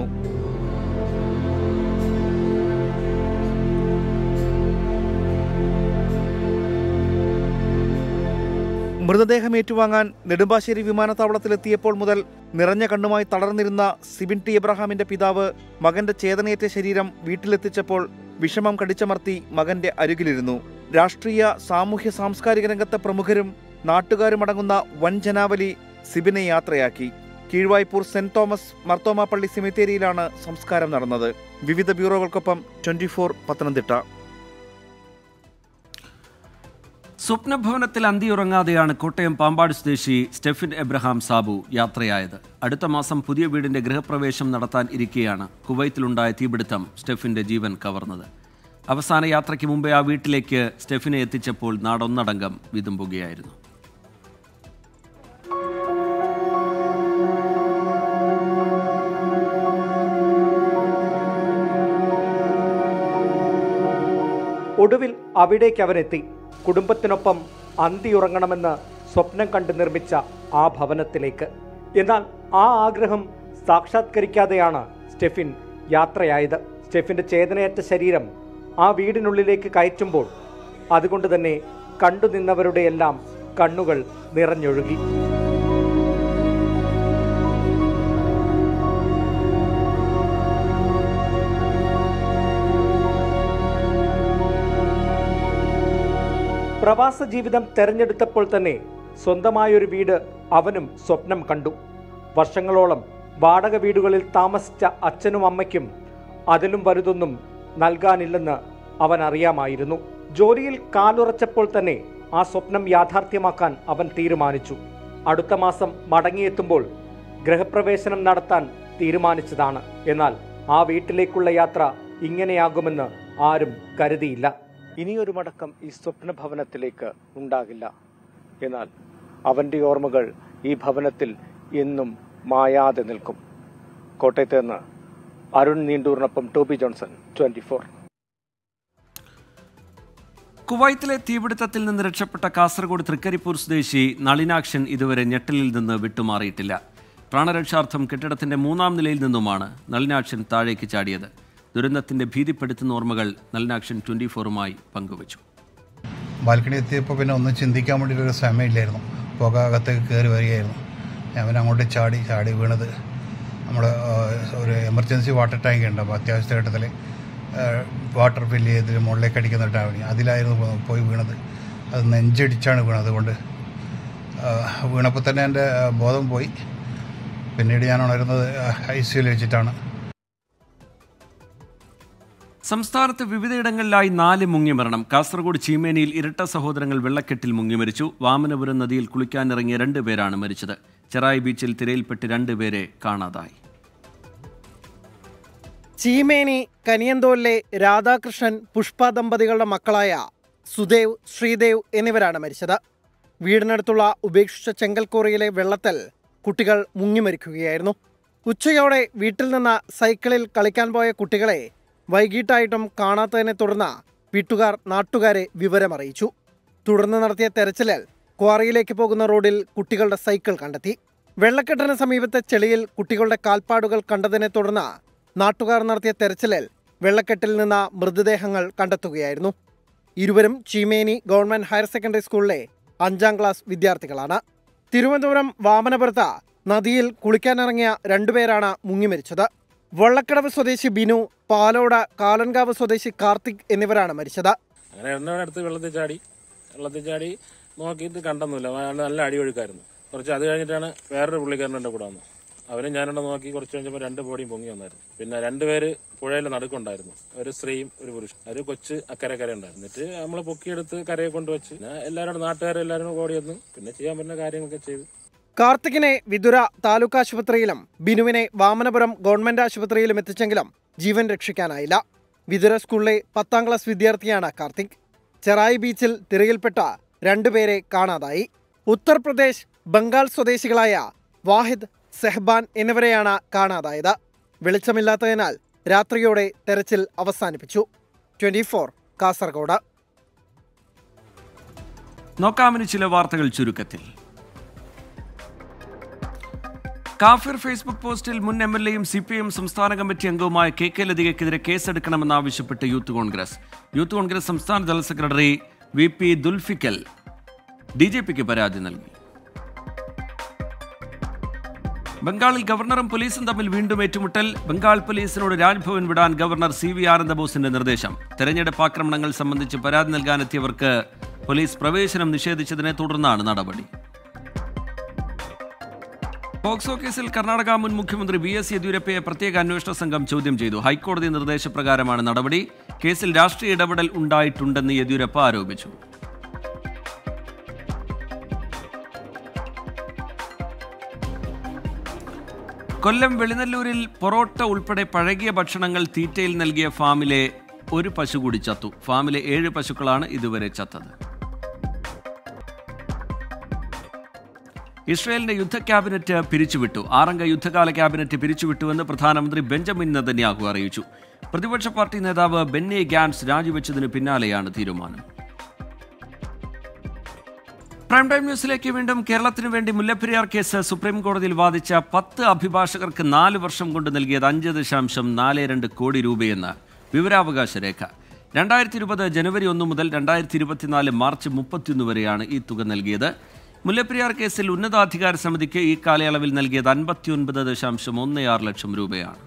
മൃതദേഹം ഏറ്റുവാങ്ങാൻ നെടുമ്പാശ്ശേരി വിമാനത്താവളത്തിലെത്തിയപ്പോൾ മുതൽ നിറഞ്ഞ കണ്ണുമായി തളർന്നിരുന്ന സിബിൻ ടി എബ്രഹാമിന്റെ പിതാവ് മകന്റെ ചേതനയേറ്റ ശരീരം വീട്ടിലെത്തിച്ചപ്പോൾ വിഷമം കടിച്ചമർത്തി മകന്റെ അരികിലിരുന്നു രാഷ്ട്രീയ സാമൂഹ്യ സാംസ്കാരിക രംഗത്തെ പ്രമുഖരും നാട്ടുകാരും അടങ്ങുന്ന വൻ ജനാവലി സിബിനെ യാത്രയാക്കി കീഴ്വായ്പൂർ സെന്റ് തോമസ് മർത്തോമ പള്ളി സെമിത്തേരിയിലാണ് സംസ്കാരം നടന്നത് വിവിധ ബ്യൂറോകൾക്കൊപ്പം ട്വന്റി ഫോർ പത്തനംതിട്ട സ്വപ്നഭവനത്തിൽ അന്തിയുറങ്ങാതെയാണ് കോട്ടയം പാമ്പാട് സ്വദേശി സ്റ്റെഫിൻ എബ്രഹാം സാബു യാത്രയായത് അടുത്ത മാസം പുതിയ വീടിന്റെ ഗൃഹപ്രവേശം നടത്താൻ ഇരിക്കെയാണ് കുവൈത്തിലുണ്ടായ തീപിടുത്തം സ്റ്റെഫിന്റെ ജീവൻ കവർന്നത് അവസാന യാത്രയ്ക്ക് മുമ്പേ ആ വീട്ടിലേക്ക് സ്റ്റെഫിനെ എത്തിച്ചപ്പോൾ നാടൊന്നടങ്കം വിതുമ്പുകയായിരുന്നു ഒടുവിൽ അവിടേക്ക് അവനെത്തി കുടുംബത്തിനൊപ്പം അന്തിയുറങ്ങണമെന്ന് സ്വപ്നം കണ്ട് നിർമ്മിച്ച ആ ഭവനത്തിലേക്ക് എന്നാൽ ആ ആഗ്രഹം സാക്ഷാത്കരിക്കാതെയാണ് സ്റ്റെഫിൻ യാത്രയായത് സ്റ്റെഫിന്റെ ചേതനയേറ്റ ശരീരം ആ വീടിനുള്ളിലേക്ക് കയറ്റുമ്പോൾ അതുകൊണ്ട് തന്നെ കണ്ടു നിന്നവരുടെയെല്ലാം കണ്ണുകൾ നിറഞ്ഞൊഴുകി പ്രവാസ ജീവിതം തെരഞ്ഞെടുത്തപ്പോൾ തന്നെ സ്വന്തമായൊരു വീട് അവനും സ്വപ്നം കണ്ടു വർഷങ്ങളോളം വാടക വീടുകളിൽ താമസിച്ച അച്ഛനും അമ്മയ്ക്കും അതിലും വലുതൊന്നും നൽകാനില്ലെന്ന് അവൻ അറിയാമായിരുന്നു ജോലിയിൽ കാലുറച്ചപ്പോൾ തന്നെ ആ സ്വപ്നം യാഥാർത്ഥ്യമാക്കാൻ അവൻ തീരുമാനിച്ചു അടുത്ത മാസം മടങ്ങിയെത്തുമ്പോൾ ഗൃഹപ്രവേശനം നടത്താൻ തീരുമാനിച്ചതാണ് എന്നാൽ ആ വീട്ടിലേക്കുള്ള യാത്ര ഇങ്ങനെയാകുമെന്ന് ആരും കരുതിയില്ല ഇനിയൊരു മടക്കം ഈ സ്വപ്ന ഭവനത്തിലേക്ക് ഉണ്ടാകില്ല എന്നാൽ അവന്റെ ഓർമ്മകൾ ഈ ഭവനത്തിൽ എന്നും മായാതെ നിൽക്കും കോട്ടയത്ത് നിന്ന് അരുൺ നീണ്ടൂറിനൊപ്പം ടോബി ജോൺസൺ ട്വന്റി ഫോർ കുവൈത്തിലെ തീപിടുത്തത്തിൽ നിന്ന് രക്ഷപ്പെട്ട കാസർഗോഡ് തൃക്കരിപ്പൂർ സ്വദേശി നളിനാക്ഷൻ ഇതുവരെ ഞെട്ടലിൽ നിന്ന് വിട്ടുമാറിയിട്ടില്ല പ്രാണരക്ഷാർത്ഥം കെട്ടിടത്തിന്റെ മൂന്നാം നിലയിൽ നിന്നുമാണ് നളിനാക്ഷൻ താഴേക്ക് ചാടിയത് ദുരന്തത്തിന്റെ ഭീതിപ്പെടുത്തുന്ന ഓർമ്മകൾ നളിനാക്ഷൻ ട്വന്റി ഫോറുമായി പങ്കുവച്ചു ബാൽക്കണി എത്തിയപ്പോൾ പിന്നെ ഒന്നും ചിന്തിക്കാൻ വേണ്ടിയിട്ടൊരു സമയമില്ലായിരുന്നു പുക അകത്തേക്ക് കയറി വരികയായിരുന്നു ഞാൻ പിന്നെ അങ്ങോട്ട് ചാടി ചാടി വീണത് നമ്മുടെ ആ, ഒരു എമർജൻസി വാട്ടർ ടാങ്ക് ഉണ്ട് അപ്പോൾ അത്യാവശ്യ ഘട്ടത്തിൽ വാട്ടർ ഫില്ല് ചെയ്ത് മുകളിലേക്ക് അടിക്കുന്ന ടാങ്ക് അതിലായിരുന്നു പോ- പോയി വീണത് അത് നെഞ്ചടിച്ചാണ് വീണത് അതുകൊണ്ട് ആ, വീണപ്പോൾ തന്നെ എൻ്റെ ആ, ബോധം പോയി പിന്നീട് ഞാൻ ഉണരുന്നത് ഐ സിയുയിൽ വെച്ചിട്ടാണ് സംസ്ഥാനത്ത് വിവിധയിടങ്ങളിലായി നാല് മുങ്ങിമരണം കാസർഗോഡ് ചീമേനിയിൽ ഇരട്ട സഹോദരങ്ങൾ വെള്ളക്കെട്ടിൽ മുങ്ങിമരിച്ചു വാമനപുരം നദിയിൽ കുളിക്കാനിറങ്ങിയ രണ്ട് പേരാണ് മരിച്ചത് ചെറായി ബീച്ചിൽ തിരയിൽപ്പെട്ട് രണ്ടുപേരെ കാണാതായി ചീമേനി കനിയന്തോലിലെ രാധാകൃഷ്ണൻ പുഷ്പ ദമ്പതികളുടെ മക്കളായ സുദേവ് ശ്രീദേവ് എന്നിവരാണ് മരിച്ചത് വീടിനടുത്തുള്ള ഉപേക്ഷിച്ച ചെങ്കൽക്കോറിയിലെ വെള്ളത്തിൽ കുട്ടികൾ മുങ്ങിമരിക്കുകയായിരുന്നു ഉച്ചയോടെ വീട്ടിൽ നിന്ന് സൈക്കിളിൽ കളിക്കാൻ പോയ കുട്ടികളെ വൈകിട്ടായിട്ടും കാണാത്തതിനെ തുടർന്ന് വീട്ടുകാർ നാട്ടുകാരെ വിവരമറിയിച്ചു തുടർന്ന് നടത്തിയ തെരച്ചിലിൽ ക്വാറിയിലേക്ക് പോകുന്ന റോഡിൽ കുട്ടികളുടെ സൈക്കിൾ കണ്ടെത്തി വെള്ളക്കെട്ടിന് സമീപത്തെ ചെളിയിൽ കുട്ടികളുടെ കാൽപ്പാടുകൾ കണ്ടതിനെ തുടർന്ന് നാട്ടുകാർ നടത്തിയ തെരച്ചിലിൽ വെള്ളക്കെട്ടിൽ നിന്ന് മൃതദേഹങ്ങൾ കണ്ടെത്തുകയായിരുന്നു ഇരുവരും ചീമേനി ഗവൺമെന്റ് ഹയർ സെക്കൻഡറി സ്കൂളിലെ അഞ്ചാം ക്ലാസ് വിദ്യാർത്ഥികളാണ് തിരുവനന്തപുരം വാമനപുരത്ത് നദിയിൽ കുളിക്കാനിറങ്ങിയ രണ്ടുപേരാണ് മുങ്ങിമരിച്ചത് വള്ളക്കടവ് സ്വദേശി ബിനു പാലോട് കാലൻകാവ് സ്വദേശി കാർത്തിക് എന്നിവരാണ് മരിച്ചത് അങ്ങനെ എണ്ണ അടുത്ത് വെള്ളത്തിൽ ചാടി വെള്ളത്തിൽ ചാടി നോക്കിയിട്ട് കണ്ടൊന്നുമില്ല അയാൾ നല്ല അടിയൊഴുക്കായിരുന്നു കുറച്ച് അത് കഴിഞ്ഞിട്ടാണ് വേറൊരു പുള്ളിക്കാരൻ എൻ്റെ കൂടെ വന്നു അവരും ഞാനെണ്ണം നോക്കി കുറച്ച് കഴിഞ്ഞപ്പോൾ രണ്ട് ബോഡിയും പൊങ്ങി വന്നായിരുന്നു പിന്നെ രണ്ടുപേര് പുഴയിൽ നടുക്കുണ്ടായിരുന്നു ഒരു സ്ത്രീയും ഒരു പുരുഷൻ ഒരു കൊച്ച് അക്കരെ കര ഉണ്ടായിരുന്നു എന്നിട്ട് നമ്മൾ പൊക്കിയെടുത്ത് കരയെ കൊണ്ടുവച്ച് പിന്നെ എല്ലാവരും നാട്ടുകാരെല്ലാവരും ഓടി വന്നു പിന്നെ ചെയ്യാൻ പറ്റുന്ന കാര്യങ്ങളൊക്കെ ചെയ്തു കാർത്തികിനെ വിതുര താലൂക്ക് ആശുപത്രിയിലും ബിനുവിനെ വാമനപുരം ഗവൺമെന്റ് ആശുപത്രിയിലും എത്തിച്ചെങ്കിലും ജീവൻ രക്ഷിക്കാനായില്ല വിതുര സ്കൂളിലെ പത്താം ക്ലാസ് വിദ്യാർത്ഥിയാണ് കാർത്തിക് ചെറായി ബീച്ചിൽ തിരയിൽപ്പെട്ട രണ്ടുപേരെ കാണാതായി ഉത്തർപ്രദേശ് ബംഗാൾ സ്വദേശികളായ വാഹിദ് സെഹ്ബാൻ എന്നിവരെയാണ് കാണാതായത് വെളിച്ചമില്ലാത്തതിനാൽ രാത്രിയോടെ തെരച്ചിൽ അവസാനിപ്പിച്ചു ട്വന്റി കാസർഗോഡ് നോക്കാമിന് ചില വാർത്തകൾ ചുരുക്കത്തിൽ കാഫിർ ഫേസ്ബുക്ക് പോസ്റ്റിൽ മുൻ എം എൽ എയും സി പി എം സംസ്ഥാന കമ്മിറ്റി അംഗവുമായ കെ കെ ലതികയ്ക്കെതിരെ കേസെടുക്കണമെന്നാവശ്യപ്പെട്ട് യൂത്ത് കോൺഗ്രസ് യൂത്ത് കോൺഗ്രസ് സംസ്ഥാന ജനറൽ സെക്രട്ടറി വി പി ദുൽഫിക്കൽ ഡി ജെ പിക്ക് പരാതി നൽകി ബംഗാളിൽ ഗവർണറും പോലീസും തമ്മിൽ വീണ്ടും ഏറ്റുമുട്ടൽ ബംഗാൾ പോലീസിനോട് രാജ്ഭവൻ വിടാൻ ഗവർണർ സി വി ആനന്ദബോസിന്റെ നിർദ്ദേശം തെരഞ്ഞെടുപ്പ് ആക്രമണങ്ങൾ സംബന്ധിച്ച് പരാതി നൽകാനെത്തിയവർക്ക് പോലീസ് പ്രവേശനം നിഷേധിച്ചതിനെ തുടർന്നാണ് നടപടി പോക്സോ കേസിൽ കർണാടക മുൻ മുഖ്യമന്ത്രി ബി എസ് യെദ്യൂരപ്പയെ പ്രത്യേക അന്വേഷണ സംഘം ചോദ്യം ചെയ്തു ഹൈക്കോടതി നിർദ്ദേശപ്രകാരമാണ് നടപടി കേസിൽ രാഷ്ട്രീയ ഇടപെടൽ ഉണ്ടായിട്ടുണ്ടെന്ന് യെദ്യൂരപ്പ ആരോപിച്ചു കൊല്ലം വെളിനല്ലൂരിൽ പൊറോട്ട ഉൾപ്പെടെ പഴകിയ ഭക്ഷണങ്ങൾ തീറ്റയിൽ നൽകിയ ഫാമിലെ ഒരു പശു കൂടി ചത്തു ഫാമിലെ ഏഴ് പശുക്കളാണ് ഇതുവരെ ചത്തത് ഇസ്രയേലിന്റെ യുദ്ധ ക്യാബിനറ്റ് പിരിച്ചുവിട്ടു ആറംഗ യുദ്ധകാല ക്യാബിനറ്റ് പിരിച്ചുവിട്ടുവെന്ന് പ്രധാനമന്ത്രി ബെഞ്ചമിൻ നെതന്യാഹു അറിയിച്ചു പ്രതിപക്ഷ പാർട്ടി നേതാവ് ബെന്നി ഗാൻസ് രാജിവെച്ചതിന് പിന്നാലെയാണ് തീരുമാനം പ്രൈം ടൈം ന്യൂസിലേക്ക് വീണ്ടും കേരളത്തിനു വേണ്ടി മുല്ലപ്പെരിയാർ കേസ് സുപ്രീം കോടതിയിൽ വാദിച്ച പത്ത് അഭിഭാഷകർക്ക് നാല് വർഷം കൊണ്ട് നൽകിയത് അഞ്ച് ദശാംശം നാല് രണ്ട് കോടി രൂപയെന്ന് വിവരാവകാശ രേഖ രണ്ടായിരത്തി ഇരുപത് ജനുവരി ഒന്ന് മുതൽ രണ്ടായിരത്തി ഇരുപത്തിനാല് മാർച്ച് മുപ്പത്തിയൊന്ന് വരെയാണ് ഈ തുക നൽകിയത് മുല്ലപ്പെരിയാർ കേസിൽ ഉന്നതാധികാര സമിതിക്ക് ഈ കാലയളവിൽ നൽകിയത് അൻപത്തിയൊൻപത് ദശാംശം ഒന്ന് ആറ് ലക്ഷം രൂപയാണ്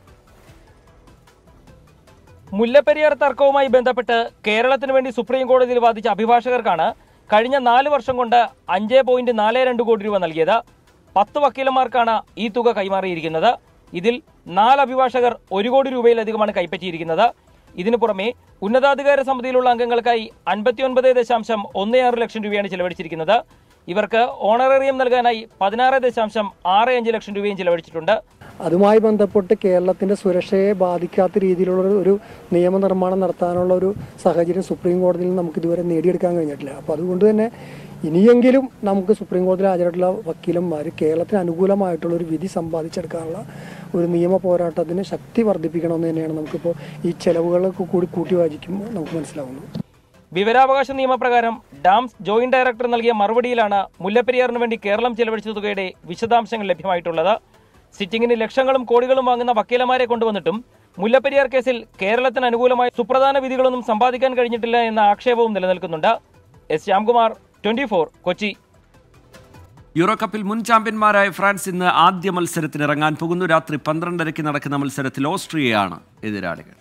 മുല്ലപ്പെരിയാർ തർക്കവുമായി ബന്ധപ്പെട്ട് കേരളത്തിന് വേണ്ടി സുപ്രീം കോടതിയിൽ വാദിച്ച അഭിഭാഷകർക്കാണ് കഴിഞ്ഞ നാല് വർഷം കൊണ്ട് അഞ്ച് പോയിന്റ് നാല് രണ്ട് കോടി രൂപ നൽകിയത് പത്ത് വക്കീലന്മാർക്കാണ് ഈ തുക കൈമാറിയിരിക്കുന്നത് ഇതിൽ നാല് അഭിഭാഷകർ ഒരു കോടി രൂപയിലധികമാണ് കൈപ്പറ്റിയിരിക്കുന്നത് ഇതിനു പുറമെ ഉന്നതാധികാര സമിതിയിലുള്ള അംഗങ്ങൾക്കായി അൻപത്തിയൊൻപത് ദശാംശം ഒന്ന് ആറ് ലക്ഷം രൂപയാണ് ചെലവഴിച്ചിരിക്കുന്നത് ഇവർക്ക് ഓണറേറിയം നൽകാനായി പതിനാറ് ദശാംശം ആറ് അഞ്ച് ലക്ഷം രൂപയും ചെലവഴിച്ചിട്ടുണ്ട് അതുമായി ബന്ധപ്പെട്ട് കേരളത്തിന്റെ സുരക്ഷയെ ബാധിക്കാത്ത രീതിയിലുള്ള ഒരു- ഒരു നിയമനിർമ്മാണം നടത്താനുള്ള ഒരു സാഹചര്യം സുപ്രീം കോടതിയിൽ നിന്ന് നമുക്ക് ഇതുവരെ നേടിയെടുക്കാൻ കഴിഞ്ഞിട്ടില്ല അപ്പോൾ അതുകൊണ്ട് തന്നെ ഇനിയെങ്കിലും നമുക്ക് സുപ്രീം കോടതിയിൽ ഹാജരായിട്ടുള്ള വക്കീലന്മാർ കേരളത്തിന് അനുകൂലമായിട്ടുള്ള ഒരു വിധി സമ്പാദിച്ചെടുക്കാനുള്ള ഒരു നിയമ പോരാട്ടത്തിന് ശക്തി വർദ്ധിപ്പിക്കണമെന്ന് തന്നെയാണ് നമുക്കിപ്പോൾ ഈ ചെലവുകളൊക്കെ കൂടി കൂട്ടി വായിക്കുമ്പോൾ നമുക്ക് മനസ്സിലാവുന്നത് വിവരാവകാശ നിയമപ്രകാരം ഡാംസ് ജോയിന്റ് ഡയറക്ടർ നൽകിയ മറുപടിയിലാണ് മുല്ലപ്പെരിയാറിന് വേണ്ടി കേരളം ചെലവഴിച്ച തുകയുടെ വിശദാംശങ്ങൾ ലഭ്യമായിട്ടുള്ളത് സിറ്റിംഗിന് ലക്ഷങ്ങളും കോടികളും വാങ്ങുന്ന വക്കീലമാരെ കൊണ്ടുവന്നിട്ടും മുല്ലപ്പെരിയാർ കേസിൽ കേരളത്തിന് അനുകൂലമായ സുപ്രധാന വിധികളൊന്നും സമ്പാദിക്കാൻ കഴിഞ്ഞിട്ടില്ല എന്ന ആക്ഷേപവും നിലനിൽക്കുന്നുണ്ട് S Shyamkumar twenty Kochi euro കപ്പിൽ മുൻ ചാമ്പ്യന്മാരായ ഫ്രാൻസ് ഇന്ന് ആദ്യ മത്സരത്തിനിറങ്ങാൻ പോകുന്നു രാത്രി പന്ത്രണ്ടരയ്ക്ക് നടക്കുന്ന മത്സരത്തിൽ ഓസ്ട്രിയയാണ് എതിരാളികൾ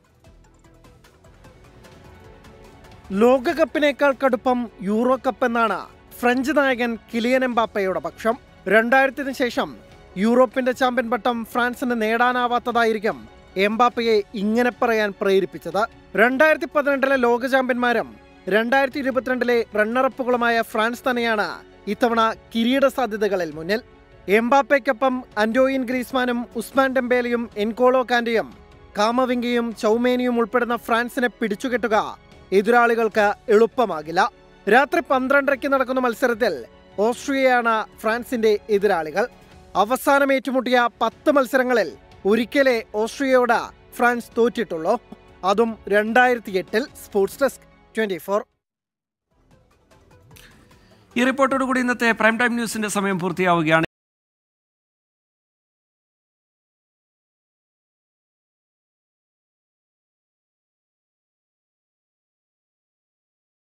ലോകകപ്പിനേക്കാൾ കടുപ്പം യൂറോ കപ്പ് എന്നാണ് ഫ്രഞ്ച് നായകൻ കിലിയൻ എംബാപ്പയുടെ പക്ഷം രണ്ടായിരത്തിന് ശേഷം യൂറോപ്പിന്റെ ചാമ്പ്യൻ പട്ടം ഫ്രാൻസിന് നേടാനാവാത്തതായിരിക്കും എംബാപ്പയെ ഇങ്ങനെ പറയാൻ പ്രേരിപ്പിച്ചത് രണ്ടായിരത്തി പതിനെട്ടിലെ ലോക ചാമ്പ്യന്മാരും രണ്ടായിരത്തി ഇരുപത്തിരണ്ടിലെ റണ്ണറപ്പുകളുമായ ഫ്രാൻസ് തന്നെയാണ് ഇത്തവണ കിരീട സാധ്യതകളിൽ മുന്നിൽ എംബാപ്പയ്ക്കൊപ്പം അന്റോയിൻ ഗ്രീസ്മാനും ഉസ്മാൻ ഡെമ്പേലയും എൻകോളോ കാന്റെയും കാമവിംഗയും ചൗമേനിയും ഉൾപ്പെടുന്ന ഫ്രാൻസിനെ പിടിച്ചുകെട്ടുക എതിരാളികൾക്ക് എളുപ്പമാകില്ല രാത്രി പന്ത്രണ്ടരയ്ക്ക് നടക്കുന്ന മത്സരത്തിൽ ഓസ്ട്രിയയാണ് ഫ്രാൻസിന്റെ എതിരാളികൾ അവസാനം ഏറ്റുമുട്ടിയ പത്ത് മത്സരങ്ങളിൽ ഒരിക്കലേ ഓസ്ട്രിയയോട് ഫ്രാൻസ് തോറ്റിട്ടുള്ളൂ അതും രണ്ടായിരത്തി എട്ടിൽ സ്പോർട്സ് ഡെസ്ക് ട്വന്റി ഫോർ ഈ റിപ്പോർട്ടോടുകൂടി ഇന്നത്തെ പ്രൈം ടൈം ന്യൂസിന്റെ സമയം പൂർത്തിയാവുകയാണ്